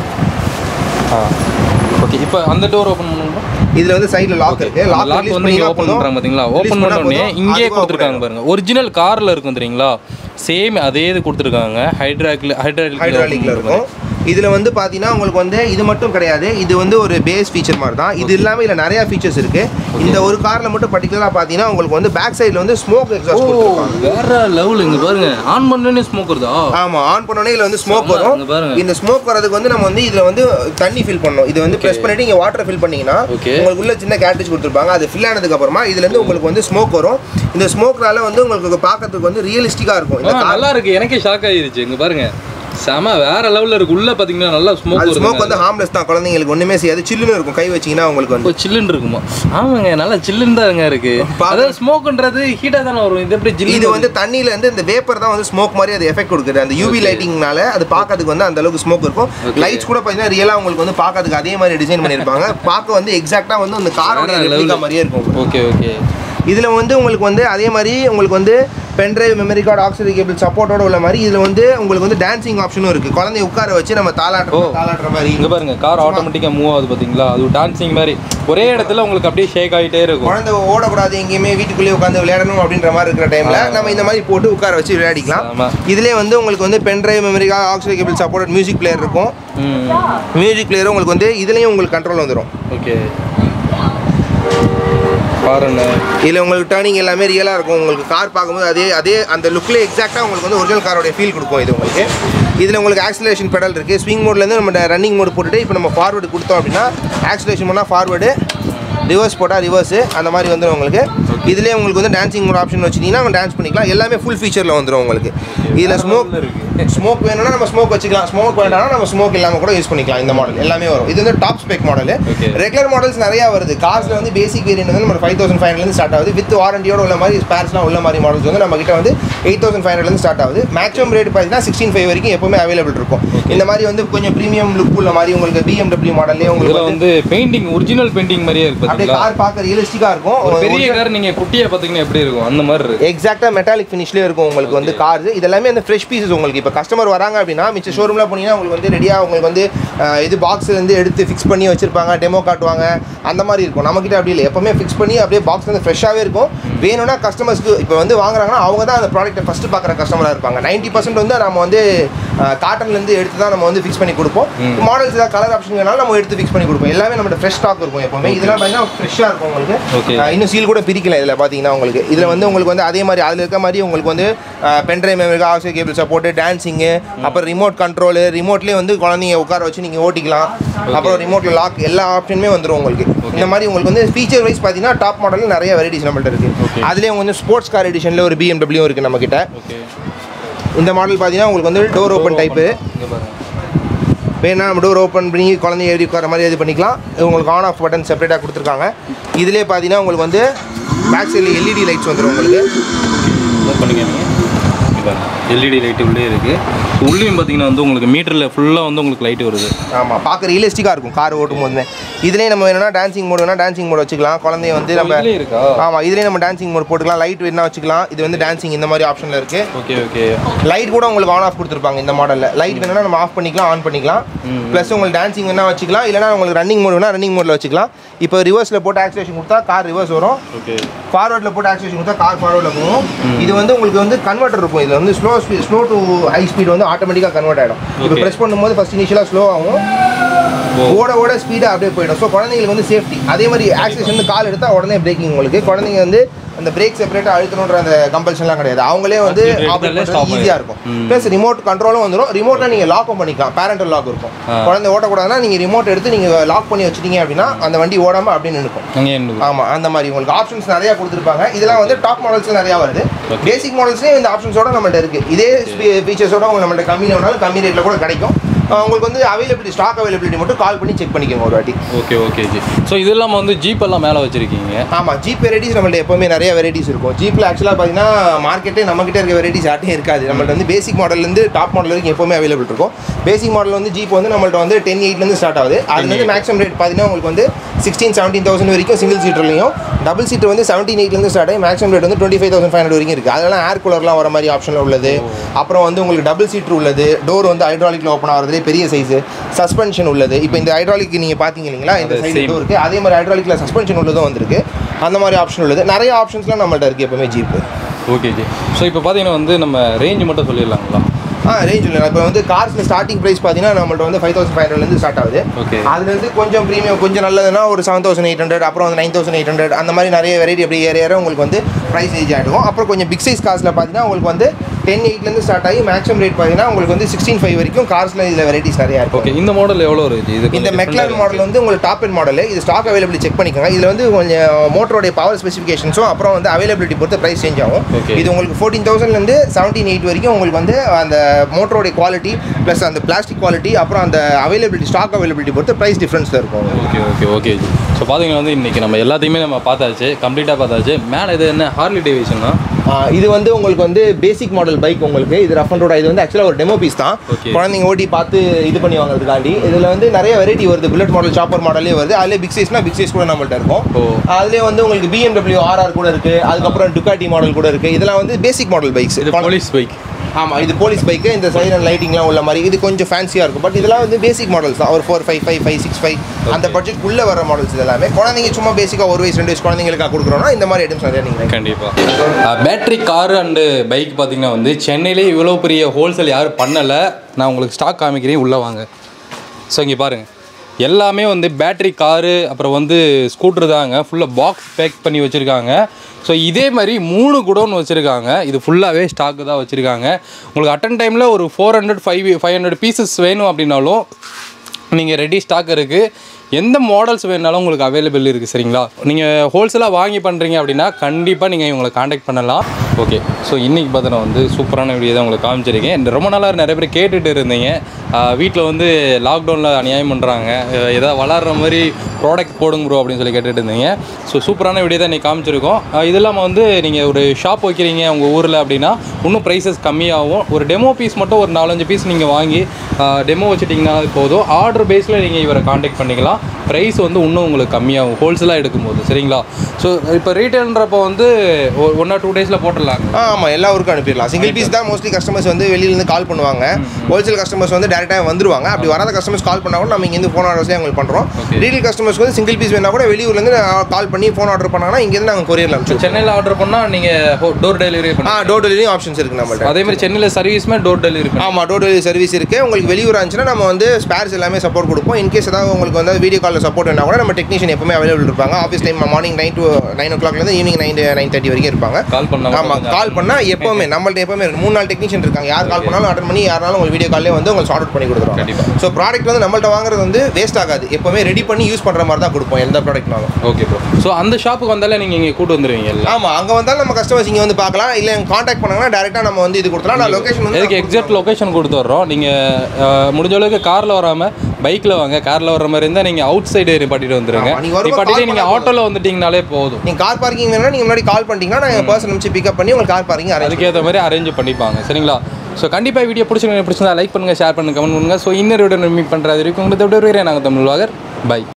ஆ ஓகே இப்போ அந்த டோர் ஓப்பன் பண்ணுங்க இதுல வந்து சைடுல லாக் இருக்கு லாக் லாக் வந்து இங்கே ஓப்பன் பண்ணுறாங்க பார்த்தீங்களா ஓப்பன் பண்ண உடனே இங்கேயே கொடுத்துருக்காங்க பாருங்க ஒரிஜினல் காரில் இருக்கும் தெரியுங்களா சேம் அதே இது கொடுத்துருக்காங்க ஹைட்ராக்ல ஹைட்ராலிக்ல ஹைட்ராலிக்ல இருக்கும் இதுல வந்து பாத்தீங்கன்னா உங்களுக்கு வந்து இது மட்டும் கிடையாது இது வந்து ஒரு பேஸ் ஃபீச்சர் மாதிரி தான் இது இல்லாம இதுல நிறைய ஃபீச்சர்ஸ் இருக்கு இந்த ஒரு கார்ல மட்டும் பர்டிகுலரா பாத்தீங்கன்னா உங்களுக்கு வந்து பேக் சைடுல வந்து ஸ்மோக் ஓ எக்ஸாஸ்ட் கொடுத்துருப்பாங்க வேற லெவல் இங்க பாருங்க ஆன் பண்ணனே ஸ்மோக் வருதா ஆமா ஆன் பண்ணோடனே இதுல வந்து ஸ்மோக் ஆமா, வரும் இங்க பாருங்க. இந்த ஸ்மோக் வரதுக்கு வந்து நம்ம வந்து இதுல வந்து தண்ணி ஃபில் பண்ணணும் இது வந்து பிரஸ் பண்ணிட்டு இங்க வாட்டர் ஃபில் பண்ணீங்கன்னா Okay. உங்களுக்கு உள்ள சின்ன கேட்டேஜ் கொடுத்துருப்பாங்க அது ஃபில் ஆனதுக்கு அப்புறமா இதுல இருந்து உங்களுக்கு வந்து ஸ்மோக் வரும் இந்த ஸ்மோக்னால வந்து உங்களுக்கு பார்க்கறதுக்கு வந்து ரியலிஸ்டிக்கா இருக்கும் இந்த ஆ, கார் நல்லா இருக்கு எனக்கே ஷாக் ஆயிருச்சு இங்க பாருங்க செம வேற லெவல்ல இருக்கு உள்ள பாத்தீங்கன்னா நல்லா ஸ்மோக் அது ஸ்மோக் வருது வந்து ஹார்ம்லெஸ் தான் குழந்தைங்களுக்கு ஒண்ணுமே செய்யாது சில்லுன்னு இருக்கும் கை வச்சீங்கன்னா உங்களுக்கு வந்து இப்போ சில்லுன்னு இருக்குமா ஆமாங்க நல்லா சில்லுன்னு தாங்க இருக்கு பாக்க- அதாவது ஸ்மோக்ன்றது ஹீட்டா தானே வரும் இது எப்படி இது ஜில்லு வந்து தண்ணியில இருந்து இந்த வேப்பர் தான் வந்து ஸ்மோக் மாதிரி அது எஃபெக்ட் கொடுக்குது அந்த யூவி லைட்டிங்னால அது பார்க்கறதுக்கு வந்து அந்த அளவுக்கு ஸ்மோக் இருக்கும் லைட்ஸ் கூட பார்த்தீங்கன்னா ரியலா உங்களுக்கு வந்து பார்க்கறதுக்கு அதே மாதிரி டிசைன் பண்ணியிருப்பாங்க பார்க்க வந்து எக்ஸாக்ட்டா வந்து அந்த காரோட வேற ரெப்ளிகா level. மாதிரியே இருக்கும் ஓகே ஓகே இதுல வந்து உங்களுக்கு வந்து அதே மாதிரி உங்களுக்கு வந்து pendrive memory card oxygen cable சப்போர்ட்டோட உள்ள மாதிரி இதுல வந்து உங்களுக்கு வந்து டான்சிங் ஆப்ஷனும் இருக்கு குழந்தைய உட்கார வச்சு நம்ம தாளாட்டுற ஓ. தாளாட்டுற மாதிரி இங்க பாருங்க கார் ஆட்டோமேட்டிக்கா மூவ் ஆகுது பாத்தீங்களா அது டான்சிங் மாதிரி ஒரே இடத்துல உங்களுக்கு அப்படியே ஷேக் ஆகிட்டே இருக்கும் குழந்தை ஓடக்கூடாது எங்கேயுமே வீட்டுக்குள்ளேயே உட்காந்து விளையாடணும் அப்படின்ற மாதிரி இருக்கிற டைம்ல நம்ம இந்த மாதிரி போட்டு உட்கார வச்சு விளையாடிக்கலாம் ஆமா இதுலேயே வந்து உங்களுக்கு வந்து pendrive memory card oxygen cable support music player இருக்கும் ம் மியூசிக் பிளேயரும் உங்களுக்கு வந்து இதுலேயும் உங்களுக்கு கண்ட்ரோல் வந்துடும் ஓகே பாருங்க இதில் உங்களுக்கு டேர்னிங் எல்லாமே ரியலாக இருக்கும் உங்களுக்கு கார் பார்க்கும்போது அதே அதே அந்த லுக்கில் எக்ஸாக்டாக உங்களுக்கு வந்து ஒரிஜினல் காரோட ஃபீல் கொடுக்கும் இது உங்களுக்கு இதில் உங்களுக்கு ஆக்சிலேஷன் பெடல் இருக்குது ஸ்விங் மோட்லேருந்து நம்ம ரன்னிங் மோட் போட்டுட்டு இப்போ நம்ம ஃபார்வர்டு கொடுத்தோம் அப்படின்னா ஆக்சிலேஷன் பண்ணால் ஃபார்வர்டு ரிவர்ஸ் போட்டால் ரிவர்ஸ் அந்த மாதிரி வந்துடும் உங்களுக்கு இதுலேயே உங்களுக்கு வந்து டான்சிங் மோட் ஆப்ஷன் வச்சுட்டீங்கன்னா டான்ஸ் பண்ணிக்கலாம் எல்லாமே ஃபுல் ஃபீச்சரில் வந்துடும் உங்களுக்கு இதில் ஸ்மோக் ஸ்மோக் வேணும்னா நம்ம ஸ்மோக் வச்சுக்கலாம் ஸ்மோக் வேண்டாம்னா நம்ம ஸ்மோக் இல்லாமல் கூட யூஸ் பண்ணிக்கலாம் இந்த மாடல் எல்லாமே வரும் இது வந்து top spec model Okay. Regular models நிறையா வருது கார்ஸில் வந்து பேசிக் வேரியன்ட் வந்து நம்ம five thousand five hundred start ஆகுது வித் வாரண்டியோட உள்ள மாதிரி ஸ்பேர்ஸ்லாம் உள்ள மாதிரி மாடல்ஸ் வந்து நம்ம கிட்ட வந்து எயிட் தௌசண்ட் ஃபைவ் ஹண்ட்ரட்லேருந்து ஸ்டார்ட் ஆகுது மேக்ஸிமம் ரேட் பார்த்தீங்கன்னா சிக்ஸ்டீன் ஃபைவ் வரைக்கும் எப்பவுமே அவைலபிள் இருக்கும் இந்த மாதிரி வந்து கொஞ்சம் ப்ரீமியம் லுக் உள்ள மாதிரி உங்களுக்கு பிஎம்டபிள்யூ மாடல்லே உங்களுக்கு இதில் வந்து வந்து பெயிண்டிங் ஒரிஜினல் பெயிண்டிங் மாதிரியே இருக்கு அப்படியே பார்த்தீங்களா கார் பார்க்க ரியலிஸ்டிக்காக இருக்கும் ஒரு பெரிய கார் நீங்கள் குட்டியை பார்த்தீங்கன்னா எப்படி இருக்கும் அந்த மாதிரி இருக்கு எக்ஸாக்டாக மெட்டாலிக் ஃபினிஷ்லேயே இருக்கும் உங்களுக்கு வந்து கார்ஸ் இதெல்லாமே வந்து ஃப்ரெஷ் பீசஸ் உங்களுக்கு இப்போ கஸ்டமர் வராங்க அப்படின்னா மிச்ச ஷோரூமில் போனீங்கன்னா உங்களுக்கு வந்து ரெடியாக உங்களுக்கு வந்து அஹ், இது பாக்ஸ்லேருந்து எடுத்து ஃபிக்ஸ் பண்ணி வச்சிருப்பாங்க டெமோ காட்டுவாங்க அந்த மாதிரி இருக்கும் நம்மக்கிட்ட அப்படி இல்லை எப்பவுமே ஃபிக்ஸ் பண்ணி அப்படியே பாக்ஸ் வந்து ஃப்ரெஷ்ஷாகவே இருக்கும் வேணும்னா கஸ்டமர்ஸ்க்கு இப்போ வந்து வாங்குறாங்கன்னா அவங்க தான் அந்த ப்ராடக்ட்டை ஃபஸ்ட்டு பார்க்குற கஸ்டமராக இருப்பாங்க நைன்ட்டி பர்சன்ட் வந்து நம்ம வந்து காட்டன்லேருந்து எடுத்து தான் நம்ம வந்து ஃபிக்ஸ் பண்ணி கொடுப்போம் மாடல்ஸ் ஏதாவது கலர் ஆப்ஷன் வேணாலும் நம்ம எடுத்து ஃபிக்ஸ் பண்ணி கொடுப்போம் எல்லாமே நம்மகிட்ட ஃப்ரெஷ் ஸ்டாக் இருக்கும் எப்பவுமே இதெல்லாம் பார்த்தீங்கன்னா ஃப்ரெஷ்ஷாக இருக்கும் உங்களுக்கு Okay. அஹ், இன்னும் சீல் கூட பிரிக்கல இதில் பார்த்தீங்கன்னா உங்களுக்கு இதில் வந்து உங்களுக்கு வந்து அதே மாதிரி அதில் இருக்க மாதிரி உங்களுக்கு வந்து pendrive memory oxygen cable support dancing அப்புறம் ரிமோட் கண்ட்ரோலு ரிமோட்லேயே வந்து குழந்தைங்க உட்கார வச்சு நீங்கள் ஓட்டிக்கலாம் அப்புறம் ரிமோட்டில் லாக் எல்லா ஆப்ஷனுமே வந்துடும் உங்களுக்கு இந்த மாதிரி உங்களுக்கு வந்து ஃபீச்சர் வைஸ் பார்த்தீங்கன்னா டாப் மாடலில் நிறைய வெரைட்டிஸ் நம்மள்ட்ட Okay. இருக்குது அதுலேயே வந்து ஸ்போர்ட்ஸ் கார் எடிஷனில் ஒரு பிஎம்டபிள்யூ இருக்குது நம்மக்கிட்ட ஓகே இந்த மாடல் பார்த்தீங்கன்னா உங்களுக்கு வந்து டோர் ஓப்பன் டைப்பு இங்கே பாருங்க வேணா நம்ம டோர் ஓப்பன் பண்ணி குழந்தைய ஏறி உட்கார மாதிரி இது பண்ணிக்கலாம் இது உங்களுக்கு ஆன் ஆஃப் பட்டன் செப்பரேட்டாக கொடுத்துருக்காங்க இதிலே பார்த்தீங்கன்னா உங்களுக்கு வந்து பேக் சைடில் எல்இடி லைட்ஸ் வந்துடும் உங்களுக்கு மூவ் பண்ணிக்க நீங்கள் எல்இடி லைட் உள்ளே இருக்குது உள்ளேயும் பார்த்தீங்கன்னா வந்து உங்களுக்கு மீட்டரில் ஃபுல்லாக வந்து உங்களுக்கு லைட் வருது ஆமாம் பார்க்க ரியலிஸ்டிக்காக இருக்கும் கார் ஓட்டும் போதுமே இதுலேயே நம்ம வேணும்னா டான்சிங் மோட் வேணா டான்சிங் மோட் வச்சுக்கலாம் குழந்தைய வந்து நம்ம இதுலயே இருக்கா ஆமாம் இதுலேயே நம்ம டான்சிங் மோட் போட்டுக்கலாம் லைட் வேணா வச்சுக்கலாம் இது வந்து டான்சிங் இந்த மாதிரி ஆப்ஷனில் இருக்குது ஓகே ஓகே லைட் கூட உங்களுக்கு ஆன் ஆஃப் கொடுத்துருப்பாங்க இந்த மாடலில் லைட் வேணும்னா நம்ம ஆஃப் பண்ணிக்கலாம் ஆன் பண்ணிக்கலாம் ப்ளஸ் உங்களுக்கு டான்சிங் வேணா வச்சுக்கலாம் இல்லைனா உங்களுக்கு ரன்னிங் மோட் வேணா ரன்னிங் மோடில் வச்சுக்கலாம் இப்போ ரிவர்ஸில் போட்டு ஆக்சிலேஷன் கொடுத்தா கார் ரிவர்ஸ் வரும் ஓகே ஃபார்வர்டில் போட்டு ஆக்சிலேஷன் கொடுத்தா கார் ஃபார்வர்டில் போகும் இது வந்து உங்களுக்கு வந்து கன்வெர்ட்டர் இருக்கும் இதில் வந்து slow speed slow to high speed வந்து ஆட்டோமேட்டிக்காக கன்வெர்ட் ஆகிடும் இப்போ Okay. ப்ரெஸ் பண்ணும்போது ஃபஸ்ட் இனிஷியலாக ஸ்லோ ஆகும் ஓட ஓட ஸ்பீடாக அப்படியே போயிடும் ஸோ குழந்தைங்களுக்கு வந்து சேஃப்டி அதே மாதிரி ஆக்சிலேஷன் கால் எடுத்தால் உடனே பிரேக்கிங் உங்களுக்கு குழந்தைங்க வந்து அந்த பிரேக் செப்பரேட்டாக அழுத்தணுன்ற அந்த கம்பல்ஷன்லாம் கிடையாது அவங்களே வந்து Accelerate ஆப்ரேட் பண்ணாலே stop ஈஸியாக இருக்கும் ப்ளஸ் ரிமோட் கண்ட்ரோலும் வந்துடும் ரிமோட்டில் நீங்கள் லாக்கும் பண்ணிக்கலாம் பேரண்டல் லாக் இருக்கும் குழந்தை ஓட்டக்கூடாதுன்னா நீங்கள் ரிமோட் எடுத்து நீங்கள் லாக் பண்ணி வச்சிட்டீங்க அப்படின்னா அந்த வண்டி ஓடாமல் அப்படியே நிற்கும் அங்கே என்ன ஆமாம் அந்த மாதிரி உங்களுக்கு ஆப்ஷன்ஸ் நிறையா கொடுத்துருப்பாங்க இதெல்லாம் வந்து டாப் மாடல்ஸ் நிறையா வருது பேசிக் மாடல்ஸ்லேயும் இந்த ஆப்ஷன்ஸோட நம்மள்ட்ட இருக்குது இதே ஃபீச்சர்ஸோட உங்களுக்கு நம்மள்ட்ட கம்மியில் வேணாலும் கம்மி ரேட்டில் கூட கிடைக்கும் அஹ் உங்களுக்கு வந்து அவைலபிலிட்டி ஸ்டாக் அவைலபிலிட்டி மட்டும் கால் பண்ணி செக் பண்ணிக்கோங்க ஒரு வாட்டி ஓகே ஓகே ஜி ஸோ இது இல்லாமல் வந்து ஜீப் எல்லாம் மேலே வச்சுருக்கீங்க ஆமாம் ஜீப் வெரைட்டிஸ் நம்மள்ட்ட எப்போவுமே நிறைய வெரைட்டிஸ் இருக்கும் ஜீப்பில் ஆக்சுவலாக பார்த்தீங்கன்னா மார்க்கெட்டே நம்மக்கிட்ட இருக்க வெரைட்டிஸ் யார்ட்டையும் இருக்காது நம்மள்ட்ட வந்து பேசிக் மாடல்லேருந்து டாப் மாடல் வரைக்கும் எப்போவுமே அவைலபிள் இருக்கும் பேசிக் மாடல் வந்து ஜீப் வந்து நம்மள்ட்ட வந்து டென் எயிட்லேருந்து ஸ்டார்ட் ஆகுது அதுலேருந்து மேக்ஸிமம் ரேட் பார்த்தீங்கன்னா உங்களுக்கு வந்து சிக்ஸ்டீன் செவன்டீன் தௌசண்ட் வரைக்கும் சிங்கிள் சீட்டர்லையும் டபுள் சீட்டர் வந்து செவன்டீன் எயிட்லேருந்து ஸ்டார்ட் ஆகி மேக்ஸிமம் ரேட் வந்து twenty five thousand five hundred வரைக்கும் இருக்குது அதெல்லாம் ஏர் கூலர்லாம் வர மாதிரி ஆப்ஷனில் உள்ளது அப்புறம் வந்து உங்களுக்கு டபுள் சீட்டர் உள்ளது டோர் வந்து ஹைட்ராலிக்கில் ஓப்பன் ஆகிறதுலே பெரிய சைஸு சஸ்பென்ஷன் உள்ளது இப்போ இந்த ஹைட்ராலிக் நீங்கள் பார்த்தீங்க இல்லைங்களா இந்த அது சைடு same. டோர் இருக்குது அதே மாதிரி ஹைட்ராலிக்கில் சஸ்பென்ஷன் உள்ளதும் வந்திருக்கு அந்த மாதிரி ஆப்ஷன் உள்ளது நிறைய ஆப்ஷன்ஸ்லாம் நம்மள்ட்ட இருக்குது எப்பவுமே ஜீப்பு ஓகே ஜி ஸோ இப்போ பார்த்தீங்கன்னா வந்து நம்ம ரேஞ்ச் மட்டும் சொல்லிடலாங்களா ஆ ரேஞ்ச் இல்லை இப்போ வந்து கார்ஸில் ஸ்டார்டிங் ப்ரைஸ் பார்த்தீங்கன்னா நம்மள்ட்ட வந்து ஃபைவ் தௌசண்ட் ஃபைவ் ஹண்ட்ரட்லேருந்து ஸ்டார்ட் ஆகுது Okay. அதுலேருந்து கொஞ்சம் ப்ரீமியம் கொஞ்சம் நல்லதுன்னா ஒரு செவன் தௌசண்ட் எயிட் ஹண்ட்ரட் அப்புறம் வந்து நைன் தௌசண்ட் எயிட் ஹண்ட்ரட் அந்த மாதிரி நிறைய வெரைட்டி அப்படி ஏற ஏற உங்களுக்கு வந்து ப்ரைஸ் ஏஜ் ஆகிடும் அப்புறம் கொஞ்சம் பிக் சைஸ் கார்ஸில் பார்த்தீங்கன்னா உங்களுக்கு வந்து டென் எயிட்லேருந்து ஸ்டார்ட் ஆகி மேக்ஸிமம் ரேட் பார்த்தீங்கன்னா உங்களுக்கு வந்து சிக்ஸ்டீன் ஃபைவ் வரைக்கும் கார்ஸில் இதில் வெரைட்டிஸ் நிறையா இருக்கும் ஓகே இந்த மாடல் எவ்வளோ இருக்குது இது இந்த மெக்லான் மாடல் வந்து உங்களுக்கு டாப் எண்ட் மாடல் இது ஸ்டாக் அவைலபிலிட்டி செக் பண்ணிக்கோங்க இதில் வந்து கொஞ்சம் மோட்டரோடைய பவர் ஸ்பெசிஃபிகேஷன்ஸும் அப்புறம் வந்து அவைலபிலிட்டி பொறுத்து ப்ரைஸ் சேஞ்ச் ஆகும் Okay. இது உங்களுக்கு ஃபோர்டீன் தௌசண்ட்லேருந்து செவன்டீன் எயிட் வரைக்கும் உங்களுக்கு வந்து அந்த மோட்டரோடைய குவாலிட்டி ப்ளஸ் அந்த பிளாஸ்டிக் குவாலிட்டி அப்புறம் அந்த அவைலபிலிட்டி ஸ்டாக் அவைலபிலிட்டி பொறுத்து ப்ரைஸ் டிஃப்ரென்ஸில் இருக்கும் okay okay okay ji so பார்த்தீங்கன்னா வந்து இன்றைக்கி நம்ம எல்லாத்தையுமே நம்ம பார்த்தாச்சு கம்ப்ளீட்டாக பார்த்தாச்சு மேலே இது என்ன ஹார்லி டேவிஷன்னா ஆ, இது வந்து உங்களுக்கு வந்து பேசிக் மாடல் பைக் உங்களுக்கு இது ரஃப் அண்ட் ரோட இது வந்து ஆக்சுவலாக ஒரு டெமோ பீஸ் தான் Okay. குழந்தைங்க ஓட்டி பார்த்து இது பண்ணி வாங்குறதுக்காண்டி இதில் வந்து நிறைய வெரைட்டி வருது புல்லட் மாடல் சாப்பர் மாடலே வருது அதிலே பிக் சைஸ்னா பிக் சைஸ் கூட நம்மள்ட்ட இருக்கும் ஓ. அதுலேயே வந்து உங்களுக்கு பிஎம்டபிள்யூ ஆர்ஆர் கூட இருக்கு அதுக்கப்புறம் டுக்காட்டி மாடல் கூட இருக்கு இதெல்லாம் வந்து பேசிக் மாடல் பைக்ஸ் இது போலீஸ் பைக் ஆமாம் இது போலீஸ் பைக்கு இந்த சைரன் லைட்டிங்லாம் உள்ள மாதிரி இது கொஞ்சம் ஃபேன்சியாக இருக்கும் பட் இதெல்லாம் வந்து பேசிக் மாடல்ஸ் தான் ஒரு four five five five six five அந்த பட்ஜெட் உள்ள வர மாடல்ஸ் இது எல்லாமே குழந்தைங்க சும்மா பேசிக்காக ஒரு வயசு ரெண்டு வயசு குழந்தைங்களுக்காக கொடுக்குறோம்னா இந்த மாதிரி ஐட்டம்ஸ் நிறைய நீங்கள் கண்டிப்பாக பேட்ரி கார் அண்டு பைக் பார்த்தீங்கன்னா வந்து சென்னையிலே இவ்வளோ பெரிய ஹோல்சேல் யாரும் பண்ணலை நான் உங்களுக்கு ஸ்டாக் காமிக்கிறேன் உள்ளே வாங்க ஸோ இங்கே பாருங்கள் எல்லாமே வந்து பேட்ரி காரு அப்புறம் வந்து ஸ்கூட்ரு தாங்க ஃபுல்லாக பாக்ஸ் பேக் பண்ணி வச்சுருக்காங்க ஸோ இதே மாதிரி மூணு குடோன் வச்சுருக்காங்க இது ஃபுல்லாகவே ஸ்டாக்கு தான் வச்சுருக்காங்க உங்களுக்கு அட்டன் டைமில் ஒரு four hundred five five hundred pieces வேணும் அப்படின்னாலும் நீங்கள் ரெடி ஸ்டாக் இருக்குது எந்த மாடல்ஸ் வேணாலும் உங்களுக்கு அவைலபிள் இருக்குது சரிங்களா நீங்கள் ஹோல்சேலாக வாங்கி பண்ணுறீங்க அப்படின்னா கண்டிப்பாக நீங்கள் இவங்களை காண்டாக்ட் பண்ணலாம் ஓகே ஸோ இன்றைக்கி பார்த்தா வந்து சூப்பரான வீடியோ தான் உங்களுக்கு காமிச்சிருக்கேன் இந்த ரொம்ப நாளாக நிறைய பேர் கேட்டுட்டு இருந்தீங்க வீட்டில் வந்து லாக்டவுனில் அநியாயம் பண்ணுறாங்க ஏதாவது வளர்கிற மாதிரி ப்ராடக்ட் போடுங்க ப்ரோ அப்படின்னு சொல்லி கேட்டுட்டு இருந்தீங்க ஸோ சூப்பரான வீடியோ தான் இன்றைக்கி காமிச்சிருக்கோம் அஹ் இது இல்லாமல் வந்து நீங்கள் ஒரு ஷாப் வைக்கிறீங்க உங்கள் ஊரில் அப்படின்னா இன்னும் ப்ரைஸஸ் கம்மியாகும் ஒரு டெமோ பீஸ் மட்டும் ஒரு நாலஞ்சு பீஸ் நீங்கள் வாங்கி டெமோ வச்சுட்டிங்கன்னா போதும் ஆர்டர் பேஸில் நீங்கள் இவரை காண்டாக்ட் பண்ணிக்கலாம் ப்ரைஸ் வந்து இன்னும் உங்களுக்கு கம்மியாகும் ஹோல்சேலாக எடுக்கும்போது சரிங்களா ஸோ இப்போ ரீட்டைல்ன்றப்போ வந்து ஒன் ஆர் டூ டேஸில் போட்டுடலாம் ஆ ஆமாம் எல்லா ஊருக்கும் அனுப்பிடலாம் சிங்கிள் பீஸ் தான் மோஸ்ட்லி கஸ்டமர்ஸ் வந்து வெளியிலேருந்து கால் பண்ணுவாங்க ஹோல்சேல் கஸ்டமர்ஸ் வந்து டேரெக்டாக வந்துருவாங்க அப்படி வராத கஸ்டமர்ஸ் கால் பண்ணா கூட நம்ம இங்கேருந்து ஃபோன் ஆர்டர்ஸ்லேயே அவங்களுக்கு பண்ணுறோம் Okay. ரீட்டைல் கஸ்டமர்ஸ்க்கு வந்து சிங்கிள் பீஸ் வேணா கூட வெளியூர்லேருந்து கால் பண்ணி ஃபோன் ஆர்டர் பண்ணாங்கன்னா இங்கேருந்து நாங்கள் கொரியரில் அனுப்பிச்சு சென்னையில் ஆர்டர் பண்ணால் நீங்கள் டோர் டெலிவரி ஆ பண்ணி டோர் டெலிவரி ஆப்ஷன்ஸ் இருக்குது நம்மள்ட்ட அதே மாதிரி சென்னையில் சர்வீஸுமே டோர் டெலிவரி பண்ணி ஆமாம் டோர் டெலிவரி சர்வீஸ் இருக்குது உங்களுக்கு வெளியூர் இருந்துச்சுன்னா நம்ம வந்து ஸ்பேர்ஸ் எல்லாமே சப்போர்ட் கொடுப்போம் இன்கேஸ் ஏதாவது உங்களுக்கு வந்து வீடியோ காலில் சப்போர்ட் வேணா கூட நம்ம டெக்னீஷியன் எப்பவுமே அவைலபிள் இருப்பாங்க office time morning nine to nine ஓ கிளாக்லேருந்து ஈவினிங் நைன் நைன் தேர்ட்டி வரைக்கும் இருப்பாங்க கால் பண்ணால் ஆமாம் கால் பண்ணால் எப்போவுமே நம்மள்ட்ட எப்பவுமே இருக்கு. மூணு நாள் டெக்னீஷியன் இருக்காங்க யார் கால் பண்ணாலும் அட்டன் பண்ணி யாருனாலும் உங்களுக்கு வீடியோ காலே வந்து உங்களுக்கு சார்ட் அவுட் பண்ணி கொடுத்துருவாங்க கண்டிப்பா. ஸோ ப்ராடக்ட் வந்து நம்மள்ட்ட வாங்குறது வந்து வேஸ்ட் ஆகாது எப்பவுமே ரெடி பண்ணி யூஸ் பண்ணுற மாதிரி தான் கொடுப்போம் எந்த ப்ராடக்ட்னாலும் ஓகே ப்ரோ ஸோ அந்த ஷாப்புக்கு வந்தாலே நீங்கள் இங்கே கூட்டு வந்துடுவீங்கல்ல ஆமாம் அங்கே வந்தாலும் நம்ம கஸ்டமர்ஸ் இங்கே வந்து பார்க்கலாம் இல்லை காண்டாக்ட் பண்ணாங்கன்னா டேரெக்டாக நம்ம வந்து இது கொடுத்துலாம் நான் லொகேஷன் வந்து எதுக்கு எக்ஸாக்ட் லொகேஷன் கொடுத்துட்றோம் நீங்கள் முடிஞ்ச அளவுக்கு காரில் வராமல் பைக்கில் வாங்க காரில் வர்ற மாதிரி இருந்தால் நீங்கள் அவுட் சைடு நிப்பாட்டிட்டு வந்துருங்க ஆமா, நீங்க வரும்போது நிப்பாட்டிட்டு call நீங்கள் பண்ணா ஆட்டோவில் வந்துட்டீங்கனாலே போதும் நீங்கள் கார் பார்க்கிங் வேணும்னா நீங்கள் முன்னாடி கால் பண்ணிட்டீங்கன்னா நாங்கள் பர்சன் நிமிச்சு பிக்கப் பண்ணி உங்களுக்கு கார் பார்க்கிங் அரேஞ்ச் அதுக்கேற்ற மாதிரி அரேஞ்ச் பண்ணிப்பாங்க சரிங்களா ஸோ கண்டிப்பாக வீடியோ பிடிச்சிருங்க பிடிச்சிருந்தா லைக் பண்ணுங்கள் ஷேர் பண்ணுங்கள் கமெண்ட் பண்ணுங்கள் ஸோ இன்னொரு வீடியோ மீட் பண்ணுறது வரைக்கும் உங்களுக்கு எப்படி நாங்கள் தமிழ் வாகர் பை